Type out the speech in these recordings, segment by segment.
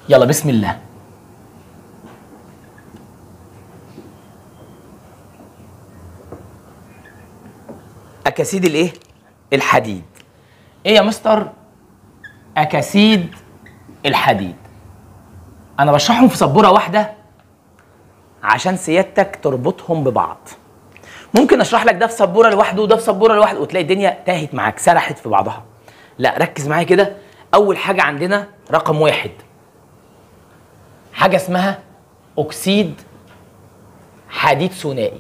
يلا بسم الله اكاسيد الايه الحديد ايه يا مستر اكاسيد الحديد انا بشرحهم في سبوره واحده عشان سيادتك تربطهم ببعض ممكن اشرح لك ده في سبوره لوحده وده في سبوره لوحده وتلاقي الدنيا تاهت معاك سرحت في بعضها لا ركز معايا كده اول حاجه عندنا رقم واحد حاجه اسمها اكسيد حديد ثنائي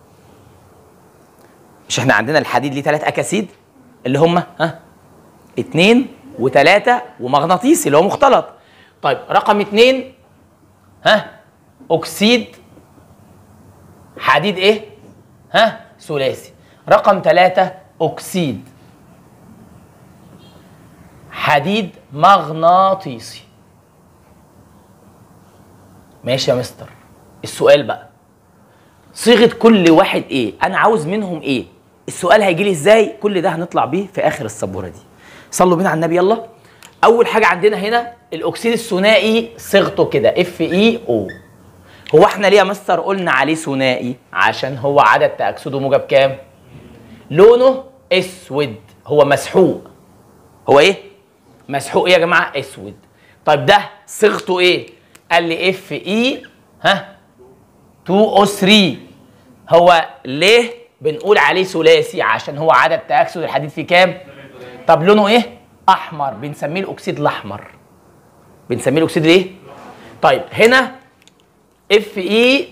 مش احنا عندنا الحديد ليه ثلاث اكاسيد اللي هم ها اتنين وتلاتة ومغناطيسي اللي هو مختلط طيب رقم اتنين ها اكسيد حديد ايه ها ثلاثي رقم ثلاثة اكسيد حديد مغناطيسي ماشي يا مستر السؤال بقى صيغه كل واحد ايه انا عاوز منهم ايه السؤال هيجي لي ازاي كل ده هنطلع بيه في اخر السبوره دي صلوا بينا على النبي يلا اول حاجه عندنا هنا الاكسيد الثنائي صيغته كده اف اي او هو احنا ليه يا مستر قلنا عليه ثنائي عشان هو عدد تاكسده موجب كام لونه اسود هو مسحوق هو ايه مسحوق ايه يا جماعه اسود طيب ده صيغته ايه قال لي اف اي ها 2 او 3 هو ليه بنقول عليه ثلاثي عشان هو عدد تاكسد الحديد فيه كام طب لونه ايه احمر بنسميه الاكسيد الاحمر بنسميه الاكسيد الايه طيب هنا اف اي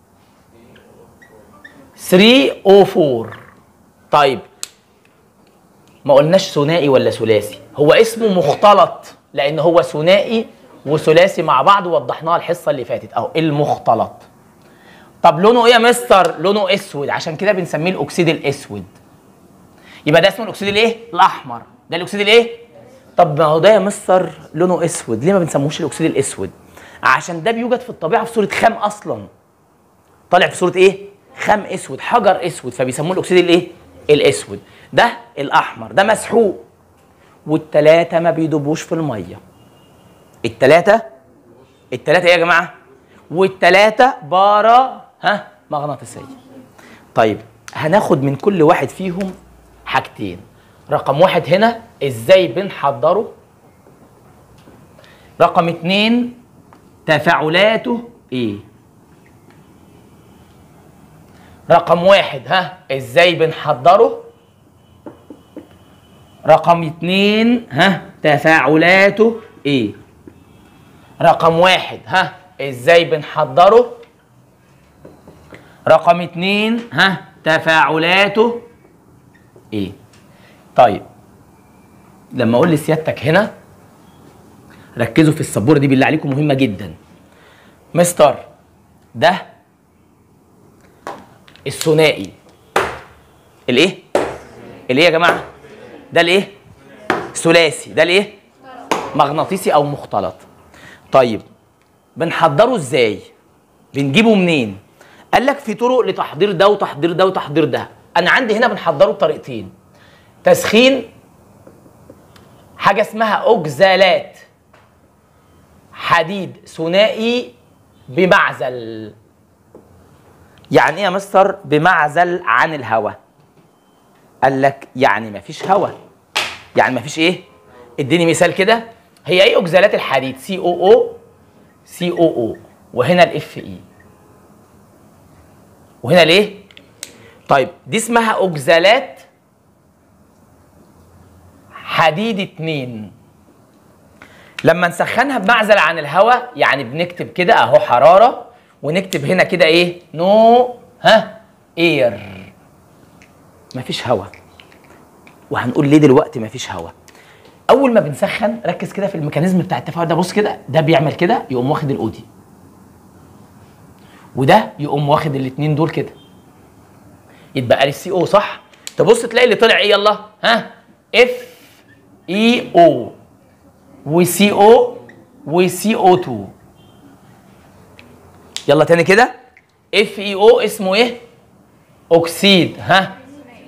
3 او 4 طيب ما قلناش ثنائي ولا ثلاثي هو اسمه مختلط لان هو ثنائي وثلاثي مع بعض وضحناها الحصه اللي فاتت اهو المختلط طب لونه ايه يا مستر لونه اسود عشان كده بنسميه الاكسيد الاسود يبقى ده اسمه الاكسيد الايه الاحمر ده الاكسيد الايه طب ما هو ده يا مستر لونه اسود ليه ما بنسموهوش الاكسيد الاسود عشان ده بيوجد في الطبيعه في صوره خام اصلا طالع في صوره ايه خام اسود حجر اسود فبيسموه الاكسيد الايه الاسود ده الاحمر ده مسحوق والتلاته ما بيدوبوش في الميه التلاته التلاته ايه يا جماعه والتلاته بارا ها مغناطيسيه طيب هناخد من كل واحد فيهم حاجتين رقم واحد هنا ازاي بنحضره رقم اتنين تفاعلاته ايه رقم واحد ها ازاي بنحضره رقم اتنين ها تفاعلاته ايه رقم واحد ها ازاي بنحضره رقم اتنين ها تفاعلاته ايه طيب لما اقول لسيادتك هنا ركزوا في السبوره دي بالله عليكم مهمه جدا مستر ده الثنائي الايه الايه يا جماعه ده الايه ثلاثي ده الايه مغناطيسي او مختلط طيب بنحضره ازاي بنجيبه منين قال لك في طرق لتحضير ده وتحضير ده وتحضير ده انا عندي هنا بنحضره بطريقتين تسخين حاجه اسمها اوكزالات حديد ثنائي بمعزل يعني ايه يا مستر بمعزل عن الهواء قال لك يعني مفيش هواء يعني مفيش ايه اديني مثال كده هي ايه اوكزالات الحديد سي او او سي او او وهنا الاف اي وهنا ليه طيب دي اسمها اوكزالات حديد اتنين لما نسخنها بمعزل عن الهواء يعني بنكتب كده اهو حراره ونكتب هنا كده ايه نو ها اير مفيش هواء وهنقول ليه دلوقتي مفيش هواء اول ما بنسخن ركز كده في الميكانيزم بتاع التفاعل ده بص كده ده بيعمل كده يقوم واخد الاودي وده يقوم واخد الاثنين دول كده يتبقى لي السي او صح تبص تلاقي اللي طلع ايه يلا ها اف اي او وسي او وسي او 2 يلا تاني كده اف اي او اسمه ايه اكسيد ها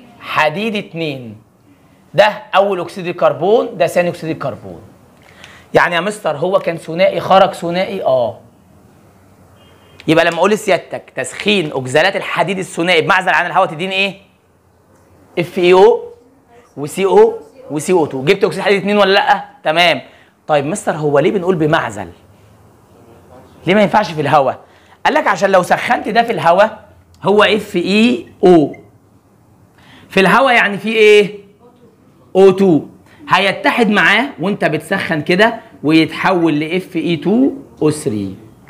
حديد اتنين ده اول اكسيد الكربون ده ثاني اكسيد الكربون يعني يا مستر هو كان ثنائي خرج ثنائي اه يبقى لما اقول لسيادتك تسخين اكزالات الحديد الثنائي بمعزل عن الهواء تديني ايه اف اي او وسي او وسي او 2 جبت اكسيد حديد 2 ولا لا تمام طيب مستر هو ليه بنقول بمعزل ليه ما ينفعش في الهواء قال لك عشان لو سخنت ده في الهواء هو اف اي او في الهواء يعني في ايه او 2 هيتحد معاه وانت بتسخن كده ويتحول لاف اي 2 او 3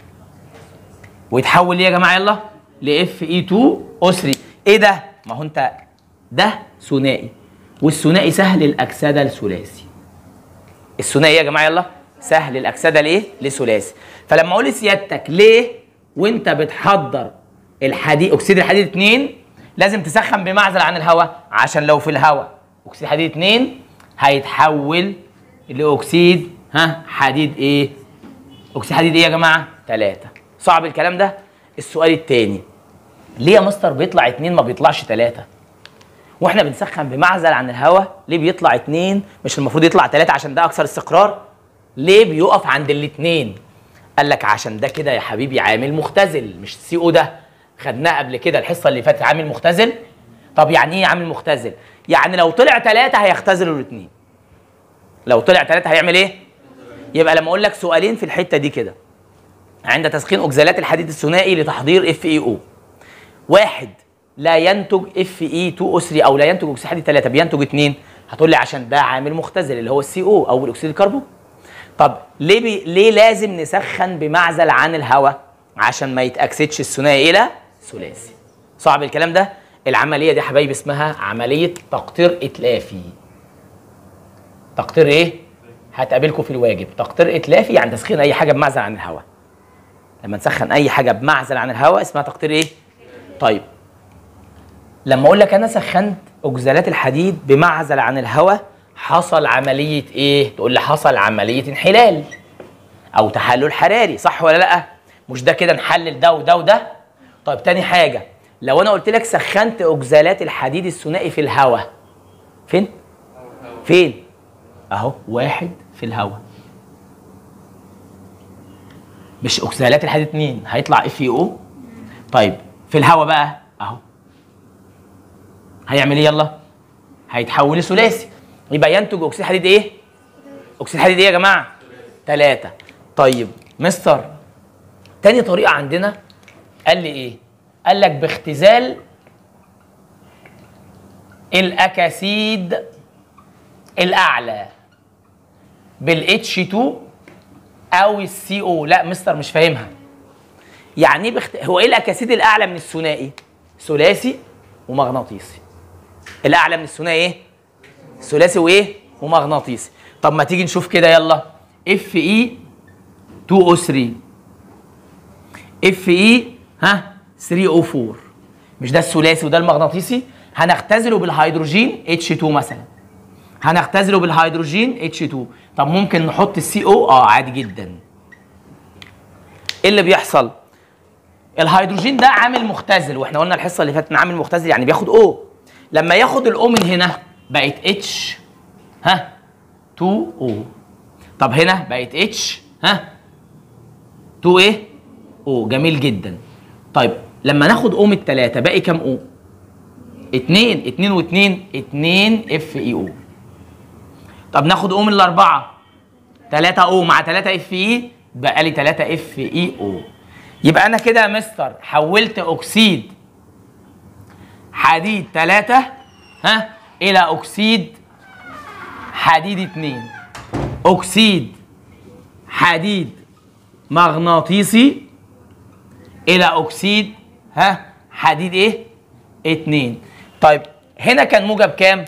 ويتحول ليه يا جماعه يلا لاف اي 2 او 3 ايه ده ما هو انت ده ثنائي والثنائي سهل الاكسده الثلاثي الثنائي يا جماعه يلا سهل الاكسده لايه لثلاثي فلما اقول لسيادتك ليه وانت بتحضر الحديد اكسيد الحديد 2 لازم تسخن بمعزل عن الهواء عشان لو في الهواء اكسيد حديد 2 هيتحول لاكسيد ها حديد ايه اكسيد حديد ايه يا جماعه 3 صعب الكلام ده السؤال الثاني ليه يا مستر بيطلع 2 ما بيطلعش 3 واحنا بنسخن بمعزل عن الهواء ليه بيطلع 2 مش المفروض يطلع 3 عشان ده اكثر استقرار ليه بيقف عند الاثنين قال لك عشان ده كده يا حبيبي عامل مختزل مش سي او ده خدناه قبل كده الحصه اللي فاتت عامل مختزل طب يعني ايه عامل مختزل يعني لو طلع ثلاثة هيختزلوا الاثنين لو طلع ثلاثة هيعمل ايه يبقى لما اقول لك سؤالين في الحته دي كده عند تسخين اكزالات الحديد الثنائي لتحضير اف اي او واحد لا ينتج اف اي 2 او 3 او لا ينتج اكسيد حديد 3 بينتج 2 هتقول لي عشان ده عامل مختزل اللي هو السي او او الاكسيد الكربون طب ليه بي ليه لازم نسخن بمعزل عن الهواء عشان ما يتاكسدش الثنائي الى ثلاثي صعب الكلام ده العمليه دي يا حبايبي اسمها عمليه تقطير اتلافي تقطير ايه هتقابلكم في الواجب تقطير اتلافي يعني تسخين اي حاجه بمعزل عن الهواء لما نسخن اي حاجه بمعزل عن الهواء اسمها تقطير ايه طيب لما اقول لك انا سخنت اكزالات الحديد بمعزل عن الهواء حصل عمليه ايه تقول لي حصل عمليه انحلال او تحلل حراري صح ولا لا مش ده كده نحلل ده وده وده طيب تاني حاجه لو انا قلت لك سخنت اكزالات الحديد الثنائي في الهواء فين فين اهو واحد في الهواء مش اكسالات الحديد 2 هيطلع اف او طيب في الهواء بقى اهو هيعمل ايه يلا هيتحول لثلاثي يبقى ينتج اكسيد حديد ايه اكسيد حديد ايه يا جماعه ثلاثة طيب مستر تاني طريقه عندنا قال لي ايه قال لك باختزال الاكاسيد الاعلى بالاتش 2 او السي او لا مستر مش فاهمها يعني ايه بخت... هو ايه الاكاسيد الاعلى من الثنائي ثلاثي ومغناطيسي الاعلى من الثنائي ايه ثلاثي وايه ومغناطيسي طب ما تيجي نشوف كده يلا اف اي 2 او 3 اف اي ها 3 او 4 مش ده الثلاثي وده المغناطيسي هنختزله بالهيدروجين اتش 2 مثلا هنختزله بالهيدروجين اتش 2 طب ممكن نحط السي او اه عادي جدا ايه اللي بيحصل الهيدروجين ده عامل مختزل واحنا قلنا الحصه اللي فاتت ان عامل مختزل يعني بياخد او لما ياخد الاو من هنا بقت اتش ها 2 او طب هنا بقت اتش ها 2 ايه او جميل جدا طيب لما ناخد او من الثلاثه باقي كام او 2 2 و2 2 اف اي او طب ناخد او من الاربعه 3 او مع 3 اف اي بقى لي 3 اف اي او يبقى انا كده يا مستر حولت اكسيد حديد 3 ها الى اكسيد حديد 2 اكسيد حديد مغناطيسي الى اكسيد ها حديد ايه 2 طيب هنا كان موجب كام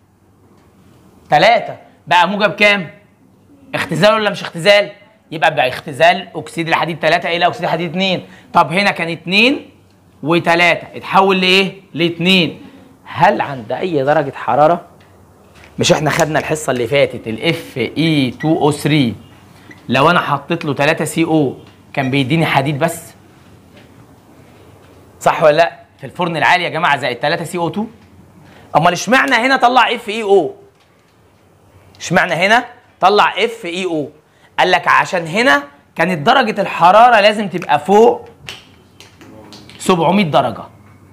3 بقى موجب كام اختزال ولا مش اختزال يبقى بقى اختزال اكسيد الحديد 3 الى اكسيد الحديد 2 طب هنا كان 2 و3 اتحول لايه ل 2 هل عند اي درجه حراره مش احنا خدنا الحصه اللي فاتت الاف اي 2 او 3 لو انا حطيت له 3 سي او كان بيديني حديد بس صح ولا لا في الفرن العالي يا جماعه زائد 3 سي او 2 امال اشمعنى هنا طلع اف اي او اشمعنى هنا طلع اف اي او قال لك عشان هنا كانت درجه الحراره لازم تبقى فوق 700 درجه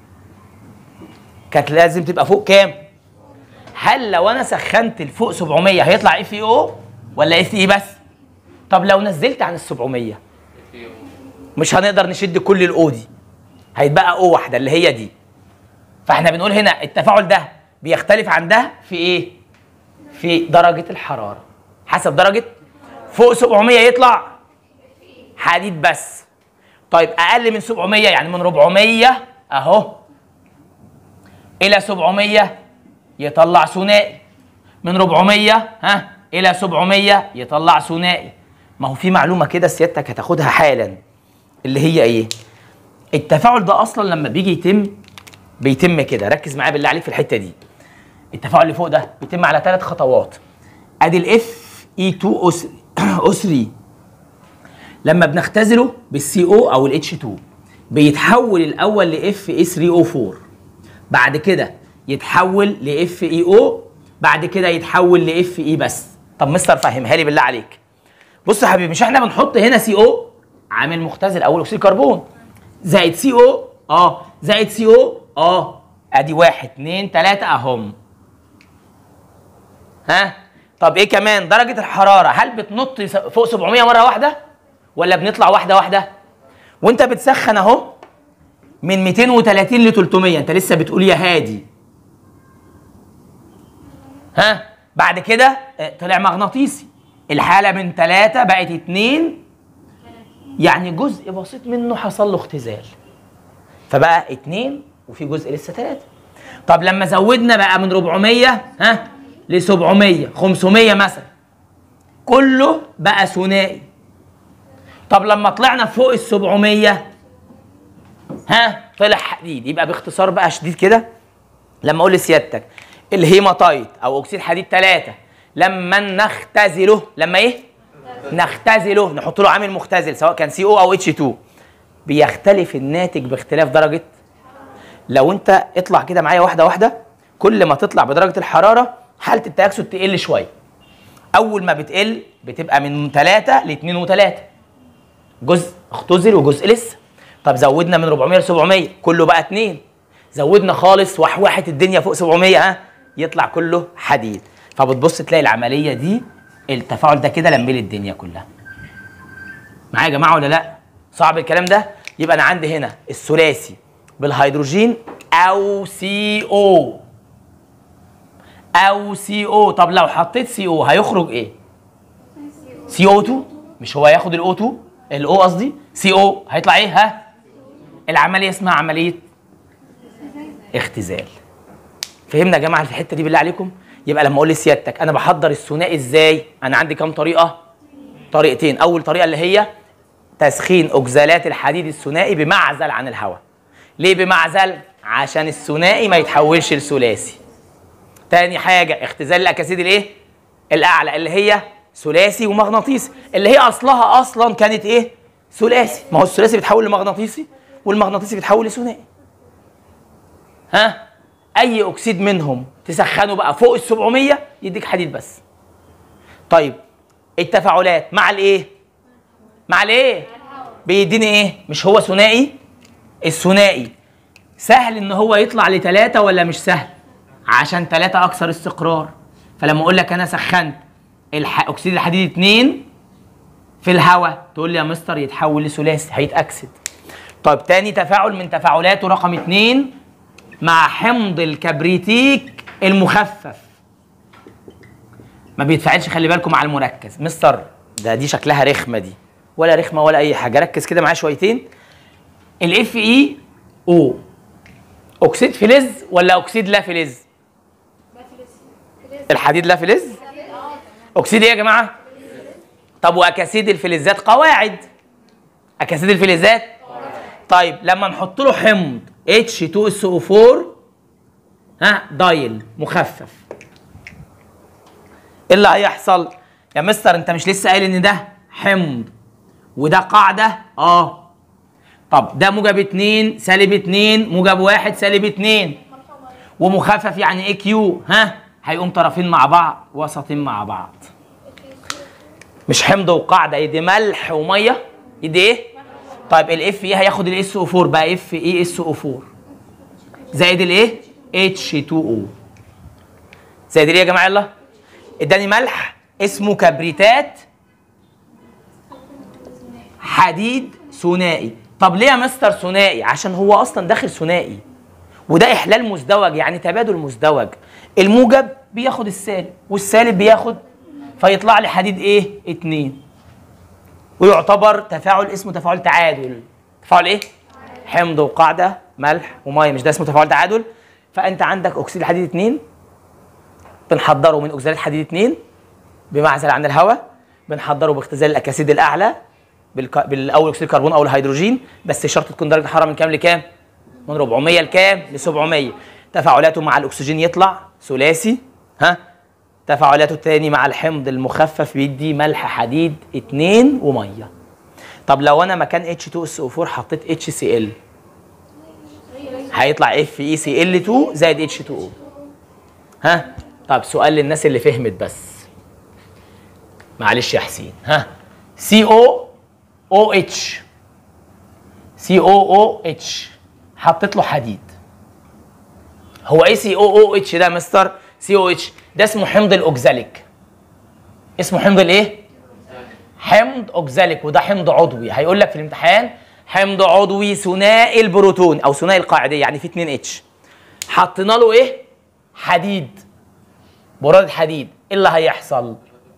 كانت لازم تبقى فوق كام هل لو انا سخنت لفوق 700 هيطلع اف اي او ولا اف اي بس طب لو نزلت عن ال 700 مش هنقدر نشد كل الاو دي هيتبقى او واحده اللي هي دي فاحنا بنقول هنا التفاعل ده بيختلف عن ده في ايه في درجه الحراره حسب درجه فوق 700 يطلع حديد بس طيب اقل من 700 يعني من 400 اهو الى 700 يطلع ثنائي من 400 ها الى 700 يطلع ثنائي ما هو في معلومه كده سيادتك هتاخدها حالا اللي هي ايه التفاعل ده اصلا لما بيجي يتم بيتم كده ركز معايا بالله عليك في الحته دي التفاعل اللي فوق ده بيتم على ثلاث خطوات ادي الاف اي 2 او 3 لما بنختزله بالسي او او الاتش 2 بيتحول الاول لاف اي 3 او 4 بعد كده يتحول لاف اي او بعد كده يتحول لاف اي بس طب مستر فهمها لي بالله عليك بص يا حبيبي مش احنا بنحط هنا سي او عامل مختزل اول اكسيد كربون زائد سي او اه زائد سي او اه ادي واحد اتنين تلاته اهم ها طب ايه كمان درجه الحراره هل بتنط فوق 700 مره واحده ولا بنطلع واحده واحده وانت بتسخن اهو من 230 ل 300 انت لسه بتقول يا هادي ها بعد كده آه، طلع مغناطيسي الحاله من 3 بقت 2 يعني جزء بسيط منه حصل له اختزال فبقى 2 وفي جزء لسه 3 طب لما زودنا بقى من 400 ها ل 700 500 مثلا كله بقى ثنائي طب لما طلعنا فوق ال 700 ها طلع حديد يبقى باختصار بقى شديد كده لما اقول لسيادتك الهيماتايت او اكسيد حديد 3 لما نختزله لما ايه نختزله نحط له عامل مختزل سواء كان سي او او اتش 2 بيختلف الناتج باختلاف درجه لو انت اطلع كده معايا واحده واحده كل ما تطلع بدرجه الحراره حاله التاكسد تقل شويه اول ما بتقل بتبقى من 3 ل 2 و3 جزء اختزل وجزء لسه طب زودنا من 400 ل 700 كله بقى 2 زودنا خالص وحوحت الدنيا فوق 700 ها يطلع كله حديد فبتبص تلاقي العمليه دي التفاعل ده كده لملي الدنيا كلها معايا يا جماعه ولا لا صعب الكلام ده يبقى انا عندي هنا الثلاثي بالهيدروجين او سي او او سي او طب لو حطيت سي او هيخرج ايه سي او 2 مش هو هياخد الاو 2 الاو قصدي سي او هيطلع ايه ها العمليه اسمها عمليه اختزال فهمنا يا جماعه في الحته دي بالله عليكم يبقى لما اقول لسيادتك انا بحضر الثنائي ازاي انا عندي كام طريقه طريقتين اول طريقه اللي هي تسخين اكزالات الحديد الثنائي بمعزل عن الهواء ليه بمعزل عشان الثنائي ما يتحولش لثلاثي تاني حاجه اختزال الاكاسيد الايه الاعلى اللي هي ثلاثي ومغناطيسي اللي هي اصلها اصلا كانت ايه ثلاثي ما هو الثلاثي بيتحول لمغناطيسي والمغناطيسي بيتحول لثنائي ها اي اكسيد منهم تسخنه بقى فوق ال 700 يديك حديد بس طيب التفاعلات مع الايه مع الايه بيديني ايه مش هو ثنائي الثنائي سهل ان هو يطلع لثلاثة ولا مش سهل عشان ثلاثة اكثر استقرار فلما اقول لك انا سخنت الح... اكسيد الحديد 2 في الهواء تقول لي يا مستر يتحول لثلاثي هيتاكسد طيب تاني تفاعل من تفاعلاته رقم 2 مع حمض الكبريتيك المخفف ما بيتفاعلش خلي بالكم مع المركز مستر ده دي شكلها رخمه دي ولا رخمه ولا اي حاجه ركز كده معايا شويتين الاف اي او اكسيد فلز ولا اكسيد لا فلز الحديد لا فلز اكسيد ايه يا جماعه طب واكاسيد الفلزات قواعد اكاسيد الفلزات طيب لما نحط له حمض H2SO4 ها دايل مخفف ايه اللي هيحصل يا مستر انت مش لسه قايل ان ده حمض وده قاعده اه طب ده موجب 2 سالب 2 موجب 1 سالب 2 ومخفف يعني ايه كيو ها هيقوم طرفين مع بعض وسطين مع بعض مش حمض وقاعده يدي ملح وميه يدي ايه طيب الاف ايه هياخد الاس او 4 بقى اف اي اس او 4 زائد الايه اتش 2 او زائد ايه يا جماعه يلا اداني ملح اسمه كبريتات حديد ثنائي طب ليه يا مستر ثنائي عشان هو اصلا داخل ثنائي وده احلال مزدوج يعني تبادل مزدوج الموجب بياخد السالب والسالب بياخد فيطلع لي حديد ايه اتنين ويعتبر تفاعل اسمه تفاعل تعادل تفاعل ايه حمض وقاعده ملح وميه مش ده اسمه تفاعل تعادل فانت عندك اكسيد الحديد اتنين بنحضره من اكسيدات حديد اتنين بمعزل عن الهواء بنحضره باختزال الاكاسيد الاعلى بالك... بالاول اكسيد الكربون او الهيدروجين بس شرط تكون درجه الحراره من كام لكام؟ من 400 لكام؟ ل 700 تفاعلاته مع الاكسجين يطلع ثلاثي ها تفاعلاته الثاني مع الحمض المخفف بيدي ملح حديد 2 وميه طب لو انا مكان H2SO4 حطيت HCl هيطلع FeCl2 زائد H2O ها طب سؤال للناس اللي فهمت بس معلش يا حسين ها CO OH COOH حطيت له حديد هو ايه COOH ده يا مستر COH ده اسمه حمض الاوكزاليك اسمه حمض الايه حمض اوكزاليك وده حمض عضوي هيقول لك في الامتحان حمض عضوي ثنائي البروتون او ثنائي القاعديه يعني في 2 اتش حطينا له ايه حديد برادة حديد ايه اللي هيحصل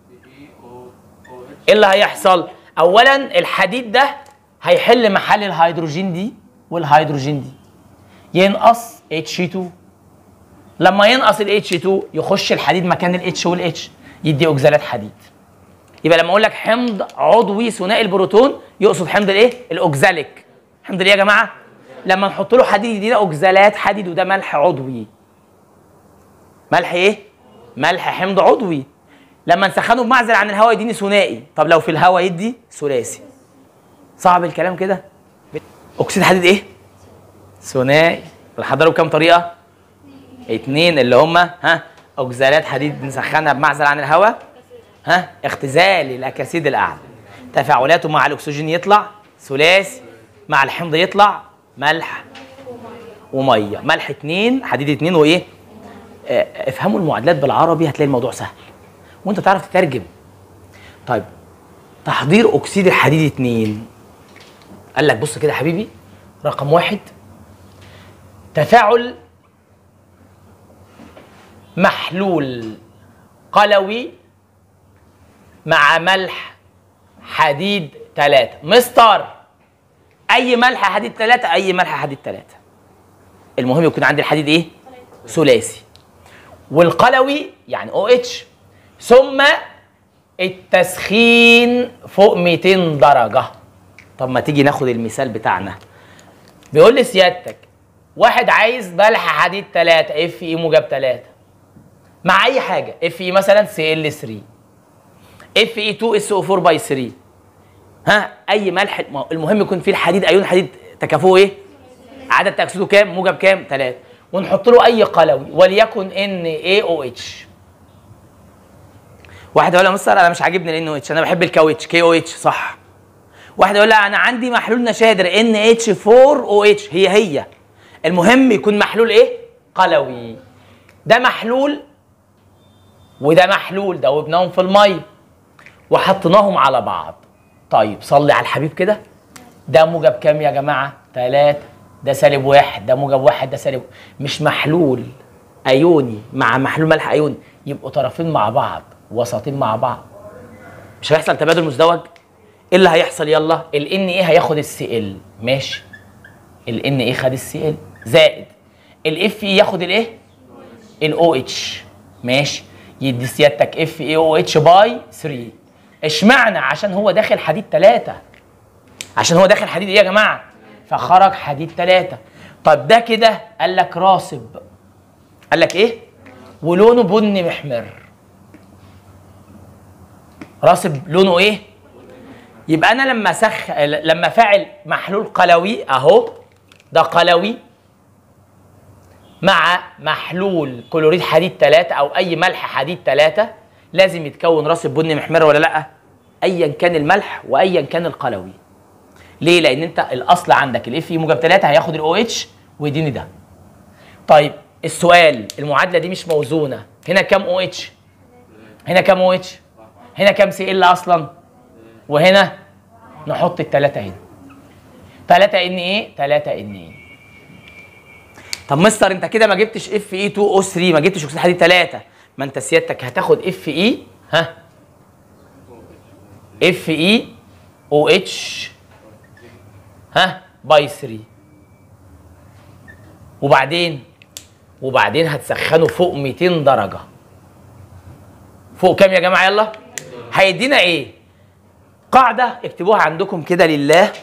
ايه اللي هيحصل اولا الحديد ده هيحل محل الهيدروجين دي والهيدروجين دي ينقص H2 لما ينقص ال H2 يخش الحديد مكان ال H وال H يدي اوكزالات حديد يبقى لما اقول لك حمض عضوي ثنائي البروتون يقصد حمض الايه الاوكزاليك حمض الايه يا جماعه لما نحط له حديد يدينا اوكزالات حديد وده ملح عضوي ملح ايه ملح حمض عضوي لما نسخنه بمعزل عن الهواء يديني ثنائي طب لو في الهواء يدي ثلاثي صعب الكلام كده اكسيد حديد ايه ثنائي بنحضره بكام طريقه اتنين اللي هما ها اوكزالات حديد نسخنها بمعزل عن الهواء ها اختزال الاكاسيد الاعلى تفاعلاته مع الاكسجين يطلع ثلاثي مع الحمض يطلع ملح وميه ملح اتنين حديد اتنين وايه اه افهموا المعادلات بالعربي هتلاقي الموضوع سهل وانت تعرف تترجم طيب تحضير اكسيد الحديد اتنين قال لك بص كده يا حبيبي رقم واحد تفاعل محلول قلوي مع ملح حديد ثلاثة مستر أي ملح حديد ثلاثة أي ملح حديد ثلاثة المهم يكون عندي الحديد إيه؟ ثلاثي والقلوي يعني او اتش ثم التسخين فوق 200 درجة طب ما تيجي ناخد المثال بتاعنا بيقول لي سيادتك واحد عايز ملح حديد 3 اف اي موجب 3 مع اي حاجه اف اي مثلا سي ال 3 اف اي 2 اس او 4 باي 3 ها اي ملح المهم يكون فيه الحديد ايون حديد تكافؤه ايه عدد تاكسيده كام موجب كام 3 ونحط له اي قلوي وليكن ان اي او اتش واحد يقول لي مستر انا مش عاجبني الان او اتش انا بحب الكاو اتش كي او اتش صح واحد يقول لا انا عندي محلول نشادر ان اتش 4 او اتش هي هي المهم يكون محلول ايه قلوي ده محلول وده محلول دوبناهم في الميه وحطيناهم على بعض طيب صلي على الحبيب كده ده موجب كام يا جماعه ثلاثة ده سالب واحد ده موجب واحد ده سالب مش محلول ايوني مع محلول ملح ايوني يبقوا طرفين مع بعض وسطين مع بعض مش هيحصل تبادل مزدوج ايه اللي هيحصل يلا الان ايه هياخد السي ال ماشي الان ايه خد السي ال زائد الاف اي ياخد الايه الاو اتش ماشي يدي سيادتك اف اي او اتش باي 3 اشمعنى عشان هو داخل حديد 3 عشان هو داخل حديد ايه يا جماعه فخرج حديد 3 طب ده كده قال لك راسب قال لك ايه ولونه بني محمر راسب لونه ايه يبقى انا لما سخ لما فاعل محلول قلوي اهو ده قلوي مع محلول كلوريد حديد 3 او اي ملح حديد 3 لازم يتكون راسب بني محمر ولا لا ايا كان الملح وايا كان القلوي ليه لان انت الاصل عندك الاف اي موجب 3 هياخد الاو اتش ويديني ده طيب السؤال المعادله دي مش موزونه هنا كام او اتش هنا كام او اتش هنا كام سي ال اصلا وهنا نحط الثلاثه هنا 3 ان ايه 3 ان ايه طب مستر انت كده ما جبتش اف اي 2 او 3 ما جبتش اكسيد حديد 3 ما انت سيادتك هتاخد اف اي ها اف اي او اتش ها باي 3 وبعدين وبعدين هتسخنه فوق 200 درجه فوق كام يا جماعه يلا هيدينا ايه قاعده اكتبوها عندكم كده لله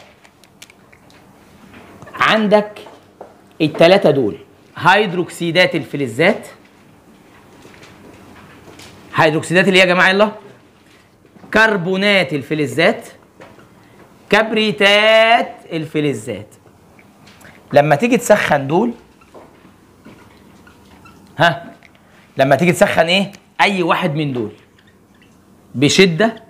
عندك الثلاثه دول هيدروكسيدات الفلزات هيدروكسيدات اللي هي يا جماعه يلا كربونات الفلزات كبريتات الفلزات لما تيجي تسخن دول ها لما تيجي تسخن ايه اي واحد من دول بشده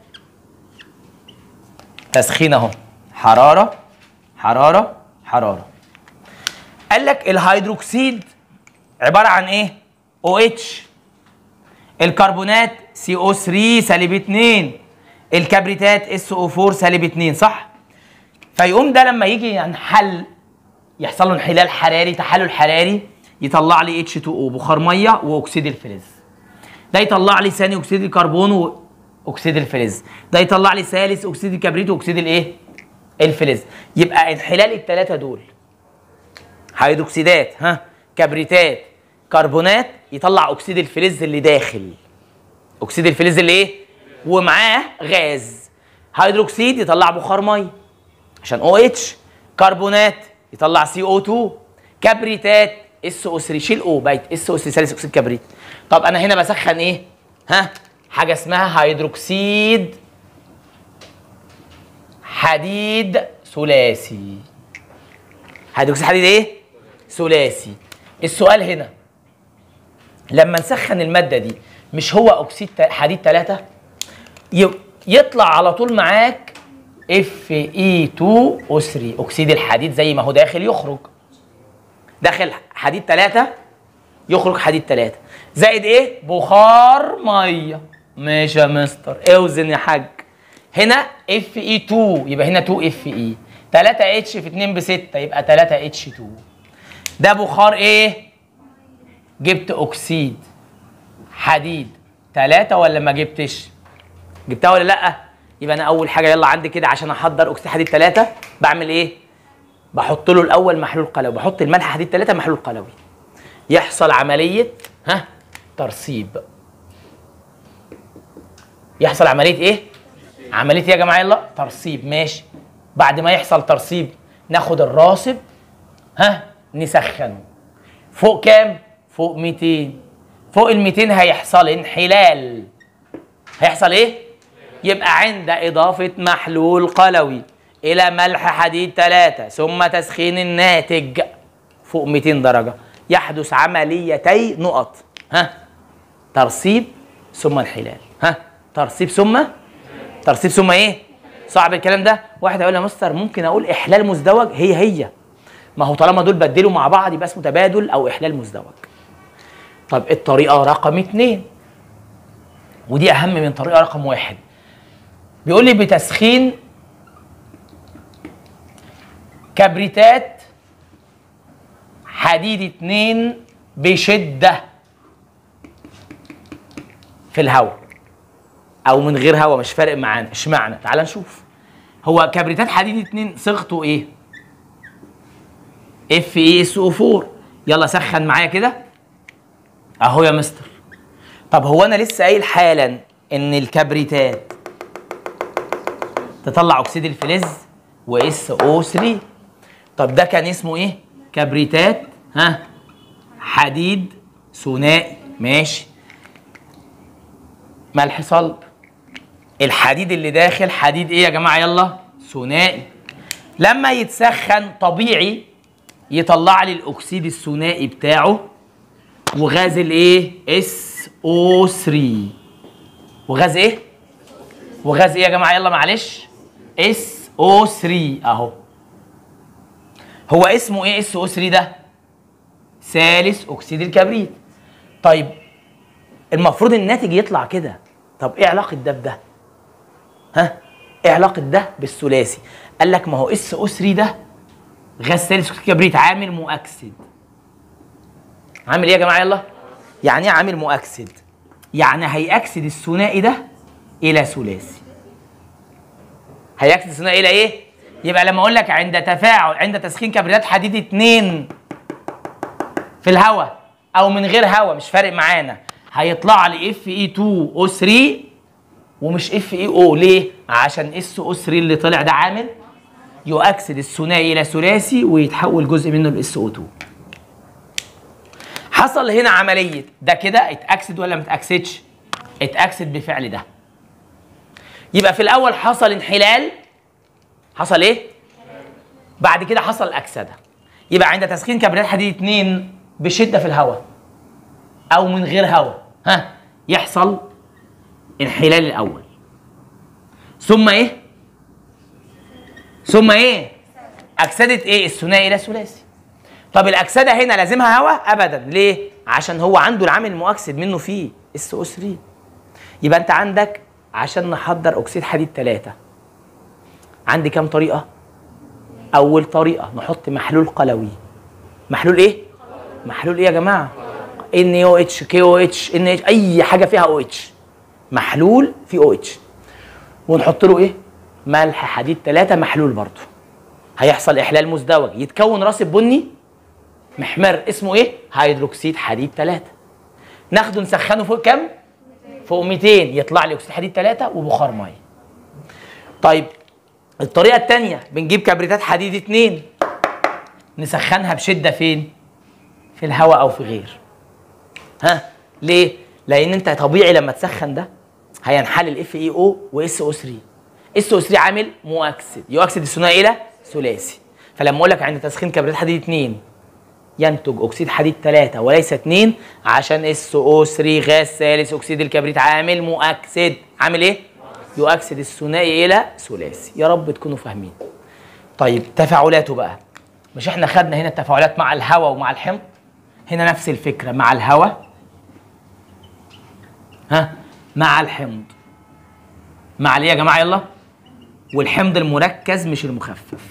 تسخين اهو حراره حراره حراره قال لك الهيدروكسيد عباره عن ايه او اتش الكربونات سي او 3 سالب 2 الكبريتات اس او 4 سالب 2 صح فيقوم ده لما يجي ينحل يحصل له انحلال حراري تحلل حراري يطلع لي اتش 2 او بخار ميه واكسيد الفلز ده يطلع لي ثاني اكسيد الكربون واكسيد الفلز ده يطلع لي ثالث اكسيد الكبريت واكسيد الايه الفلز يبقى انحلال الثلاثه دول هيدروكسيدات ها كبريتات كربونات يطلع اكسيد الفلز اللي داخل اكسيد الفلز اللي ايه ومعاه غاز هيدروكسيد يطلع بخار ميه عشان او اتش كربونات يطلع سي او 2 كبريتات اس او 3 شيل او بقت اس او 3 ثالث اكسيد كبريت طب انا هنا بسخن ايه ها حاجه اسمها هيدروكسيد حديد ثلاثي هيدروكسيد حديد ايه ثلاثي السؤال هنا لما نسخن الماده دي مش هو اكسيد حديد 3 يطلع على طول معاك اف اي 2 او 3 اكسيد الحديد زي ما هو داخل يخرج داخل حديد 3 يخرج حديد 3 زائد ايه بخار ميه ماشي يا مستر اوزن يا حاج هنا اف اي 2 يبقى هنا 2 اف اي 3 اتش في 2 ب 6 يبقى 3 اتش 2 ده بخار ايه جبت اكسيد حديد 3 ولا ما جبتش جبتها ولا لا يبقى انا اول حاجه يلا عندي كده عشان احضر اكسيد حديد 3 بعمل ايه بحط له الاول محلول قلوي بحط الملح حديد 3 محلول قلوي يحصل عمليه ها ترسيب يحصل عمليه ايه عمليه ايه يا جماعه يلا ترسيب ماشي بعد ما يحصل ترسيب ناخد الراسب ها نسخنه فوق كام فوق 200 فوق ال 200 هيحصل انحلال هيحصل ايه يبقى عند اضافه محلول قلوي الى ملح حديد 3 ثم تسخين الناتج فوق 200 درجه يحدث عمليتي نقط ها ترسيب ثم انحلال ها ترسيب ثم ترسيب ثم ايه صعب الكلام ده واحد هيقول يا مستر ممكن اقول احلال مزدوج هي هي ما هو طالما دول بدلوا مع بعض يبقى اسمه تبادل او احلال مزدوج طب الطريقه رقم اتنين ودي اهم من طريقه رقم واحد بيقول لي بتسخين كبريتات حديد اتنين بشده في الهواء او من غير هواء مش فارق معانا اشمعنى تعال نشوف هو كبريتات حديد اتنين صيغته ايه اف اي اس او 4 يلا سخن معايا كده اهو يا مستر طب هو انا لسه قايل حالا ان الكبريتات تطلع اكسيد الفلز واس او 3 طب ده كان اسمه ايه كبريتات ها حديد ثنائي ماشي ملح صلب الحديد اللي داخل حديد ايه يا جماعه يلا ثنائي لما يتسخن طبيعي يطلع لي الاكسيد الثنائي بتاعه وغاز الايه اس او 3 وغاز ايه وغاز ايه يا جماعه يلا معلش اس او 3 اهو هو اسمه ايه اس او 3 ده ثالث اكسيد الكبريت طيب المفروض الناتج يطلع كده طب ايه علاقه ده بده ها ايه علاقه ده بالثلاثي قال لك ما هو اس او 3 ده غاز ثالث اكسيد الكبريت عامل مؤكسد عامل ايه يا جماعه يلا يعني ايه عامل مؤكسد يعني هيأكسد الثنائي ده الى ثلاثي هيأكسد الثنائي الى ايه يبقى لما اقول لك عند تفاعل عند تسخين كبريتات حديد 2 في الهواء او من غير هواء مش فارق معانا هيطلع لي اف اي 2 او 3 ومش اف اي او ليه عشان اس او 3 اللي طلع ده عامل يؤكسد الثنائي الى ثلاثي ويتحول جزء منه لاس او 2 حصل هنا عمليه ده كده اتاكسد ولا ما اتاكسدش اتاكسد بفعل ده يبقى في الاول حصل انحلال حصل ايه بعد كده حصل اكسده يبقى عند تسخين كبريت حديد 2 بشده في الهواء او من غير هواء ها يحصل انحلال الاول ثم ايه ثم ايه اكسده ايه الثنائي الى ثلاثي طب الاكسده هنا لازمها هواء ابدا ليه عشان هو عنده العامل المؤكسد منه فيه اس او 3 يبقى انت عندك عشان نحضر اكسيد حديد 3 عندي كام طريقه اول طريقه نحط محلول قلوي محلول ايه محلول ايه يا جماعه ان او اتش كي او اتش ان اتش اي حاجه فيها او اتش محلول فيه او اتش ونحط له ايه ملح حديد 3 محلول برضه هيحصل احلال مزدوج يتكون راسب بني محمر اسمه ايه هيدروكسيد حديد 3 ناخده نسخنه فوق كام فوق 200 يطلع لي اكسيد حديد 3 وبخار ميه طيب الطريقه الثانيه بنجيب كبريتات حديد 2 نسخنها بشده فين في الهواء او في غير ها ليه لان انت طبيعي لما تسخن ده هينحل الاف اي او واس او 3 اس او 3 عامل مؤكسد يؤكسد الثنائي الى ثلاثي فلما اقول لك عند تسخين كبريت حديد 2 ينتج اكسيد حديد 3 وليس 2 عشان اس او 3 غاز ثالث اكسيد الكبريت عامل مؤكسد عامل ايه يؤكسد الثنائي الى ثلاثي يا رب تكونوا فاهمين طيب تفاعلاته بقى مش احنا خدنا هنا التفاعلات مع الهواء ومع الحمض هنا نفس الفكره مع الهواء ها مع الحمض مع الايه يا جماعه يلا والحمض المركز مش المخفف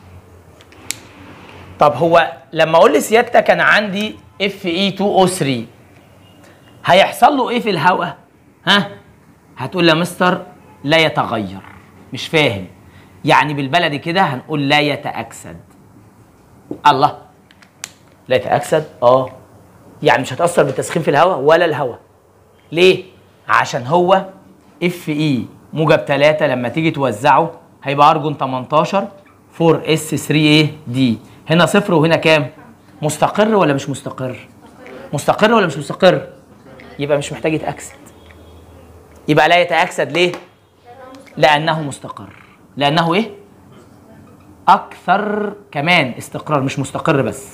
طب هو لما اقول لسيادتك انا عندي اف اي 2 او 3 هيحصل له ايه في الهواء ها هتقول لي يا مستر لا يتغير مش فاهم يعني بالبلدي كده هنقول لا يتاكسد الله لا يتاكسد اه يعني مش هتاثر بالتسخين في الهواء ولا الهواء ليه عشان هو اف اي موجب 3 لما تيجي توزعه هيبقى ارجون 18 4 اس 3 ايه دي هنا صفر وهنا كام مستقر ولا مش مستقر مستقر ولا مش مستقر يبقى مش محتاج يتاكسد يبقى لا يتاكسد ليه لانه مستقر لانه ايه اكثر كمان استقرار مش مستقر بس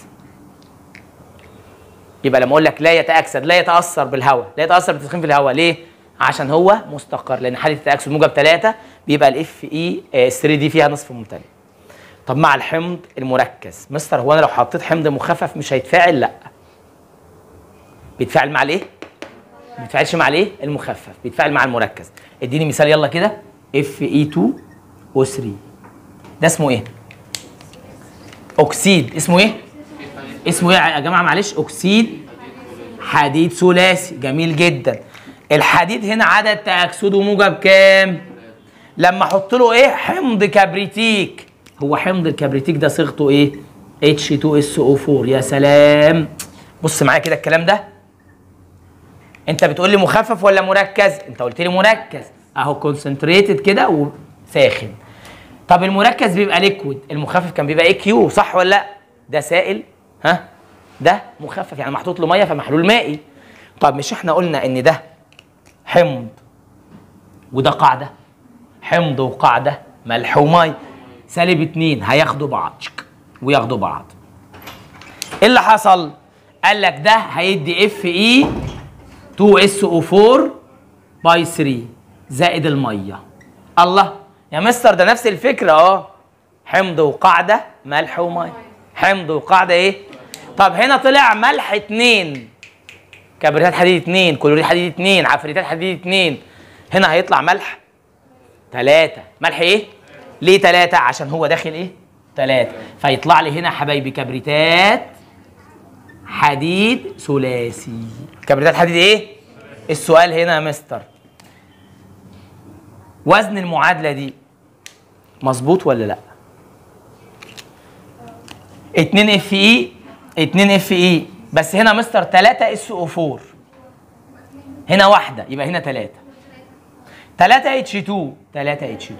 يبقى لما اقول لك لا يتاكسد لا يتاثر بالهواء لا يتاثر بالتسخين في الهواء ليه عشان هو مستقر لان حاله التاكسد موجب 3 بيبقى الاف اي 3 دي فيها نصف ممتلئ طب مع الحمض المركز مستر هو انا لو حطيت حمض مخفف مش هيتفاعل لا بيتفاعل مع الايه ما بيتفاعلش مع الايه المخفف بيتفاعل مع المركز اديني مثال يلا كده اف اي 2 او 3 ده اسمه ايه اكسيد اسمه ايه اسمه ايه يا جماعه معلش اكسيد حديد ثلاثي جميل جدا الحديد هنا عدد تاكسده موجب كام لما احط له ايه حمض كبريتيك هو حمض الكبريتيك ده صيغته ايه H2SO4 يا سلام بص معايا كده الكلام ده انت بتقول لي مخفف ولا مركز انت قلت لي مركز اهو كونسنتريتد كده وساخن طب المركز بيبقى ليكويد المخفف كان بيبقى اي كيو صح ولا لا ده سائل ها ده مخفف يعني محطوط له ميه فمحلول مائي طب مش احنا قلنا ان ده حمض وده قاعده حمض وقاعده ملح وميه سالب اتنين هياخدوا بعض شك، وياخدوا بعض ايه اللي حصل قال لك ده هيدي اف اي 2 اس او 4 باي 3 زائد الميه الله يا مستر ده نفس الفكره اه حمض وقاعده ملح وميه حمض وقاعده ايه طب هنا طلع ملح اتنين كبريتات حديد اتنين كلوريد حديد اتنين عفريتات حديد اتنين هنا هيطلع ملح تلاتة ملح ايه ليه تلاتة عشان هو داخل ايه تلاتة فيطلع لي هنا حبايبي كبريتات حديد ثلاثي كبريتات حديد ايه السؤال هنا يا مستر وزن المعادلة دي مظبوط ولا لا 2 اف اي 2 اف اي بس هنا مستر 3 اس او 4 هنا واحدة يبقى هنا 3 3 اتش 2 3 اتش 2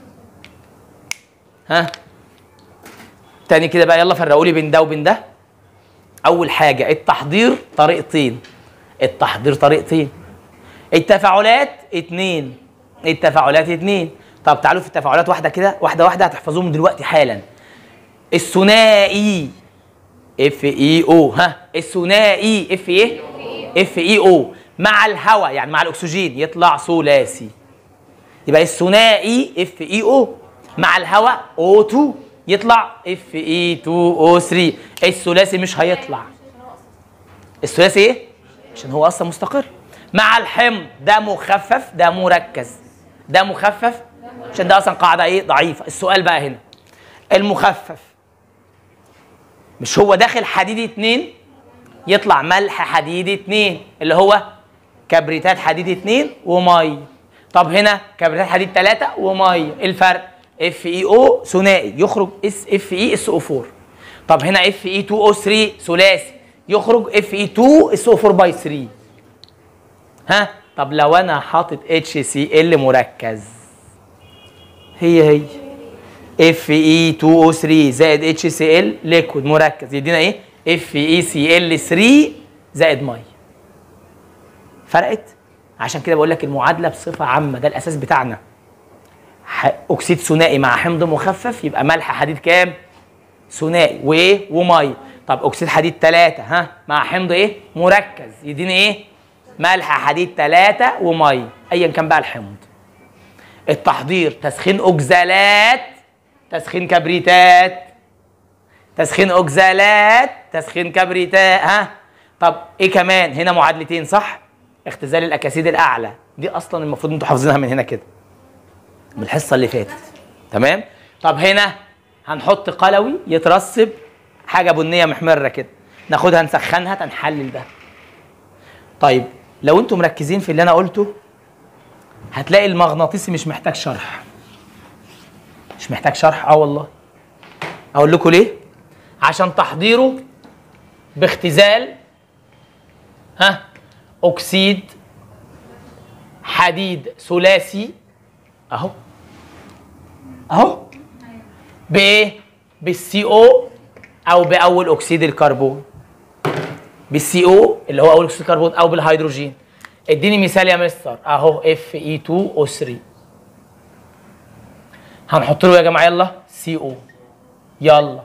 ها تاني كده بقى يلا فرقوا لي بين ده وبين ده اول حاجه التحضير طريقتين التحضير طريقتين التفاعلات اتنين التفاعلات اتنين طب تعالوا في التفاعلات واحده كده واحده واحده هتحفظوهم دلوقتي حالا الثنائي اف اي او ها الثنائي اف ايه اف اي او مع الهواء يعني مع الاكسجين يطلع ثلاثي يبقى الثنائي اف اي او مع الهواء او 2 يطلع اف اي 2 او 3 الثلاثي مش هيطلع الثلاثي ايه عشان هو اصلا مستقر مع الحمض ده مخفف ده مركز ده مخفف عشان ده اصلا قاعده ايه ضعيفه السؤال بقى هنا المخفف مش هو داخل حديد اتنين يطلع ملح حديد اتنين اللي هو كبريتات حديد اتنين وميه طب هنا كبريتات حديد تلاتة وميه الفرق اف اي او ثنائي يخرج اس اف اي اس او 4 طب هنا اف اي 2 او 3 ثلاثي يخرج اف اي 2 اس او 4 باي 3 ها طب لو انا حاطط اتش سي ال مركز هي هي اف اي 2 او 3 زائد اتش سي ال ليكويد مركز يدينا ايه اف اي سي ال 3 زائد ميه فرقت عشان كده بقول لك المعادله بصفه عامه ده الاساس بتاعنا ح- اكسيد ثنائي مع حمض مخفف يبقى ملح حديد كام ثنائي وايه وميه طب اكسيد حديد 3 ها مع حمض ايه مركز يديني ايه ملح حديد 3 وميه ايا كان بقى الحمض التحضير تسخين اوكزالات تسخين كبريتات تسخين اوكزالات تسخين كبريتات ها طب ايه كمان هنا معادلتين صح اختزال الاكاسيد الاعلى دي اصلا المفروض انتوا حافظينها من هنا كده من الحصه اللي فاتت تمام طب هنا هنحط قلوي يترسب حاجه بنيه محمره كده ناخدها نسخنها تنحلل ده طيب لو انتم مركزين في اللي انا قلته هتلاقي المغناطيسي مش محتاج شرح مش محتاج شرح اه والله اقول لكم ليه عشان تحضيره باختزال ها اكسيد حديد ثلاثي اهو اهو بايه بالسي او او باول اكسيد الكربون بالسي او اللي هو اول اكسيد الكربون او بالهيدروجين اديني مثال يا مستر اهو اف اي 2 او 3 هنحط له يا جماعه يلا سي او يلا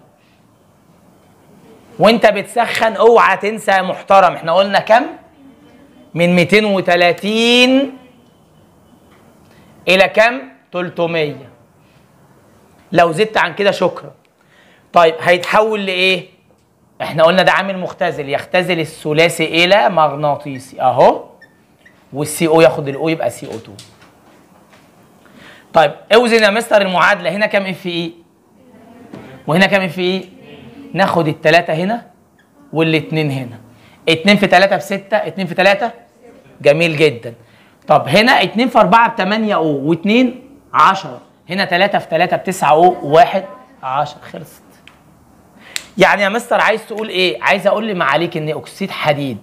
وانت بتسخن اوعى تنسى يا محترم احنا قلنا كم من 230 الى كم 300 لو زدت عن كده شكرا طيب هيتحول لايه احنا قلنا ده عامل مختزل يختزل الثلاثي الى مغناطيسي اهو والسي او ياخد الاو يبقى سي او 2 طيب اوزن يا مستر المعادله هنا كام اف اي وهنا كام اف اي ناخد الثلاثه هنا والاثنين هنا 2 في 3 ب 6 2 في 3 جميل جدا طب هنا 2 في 4 ب 8 او و2 10 هنا 3 في 3 ب 9 او و1 10 خلصت يعني يا مستر عايز تقول ايه عايز اقول لي معاليك ان اكسيد حديد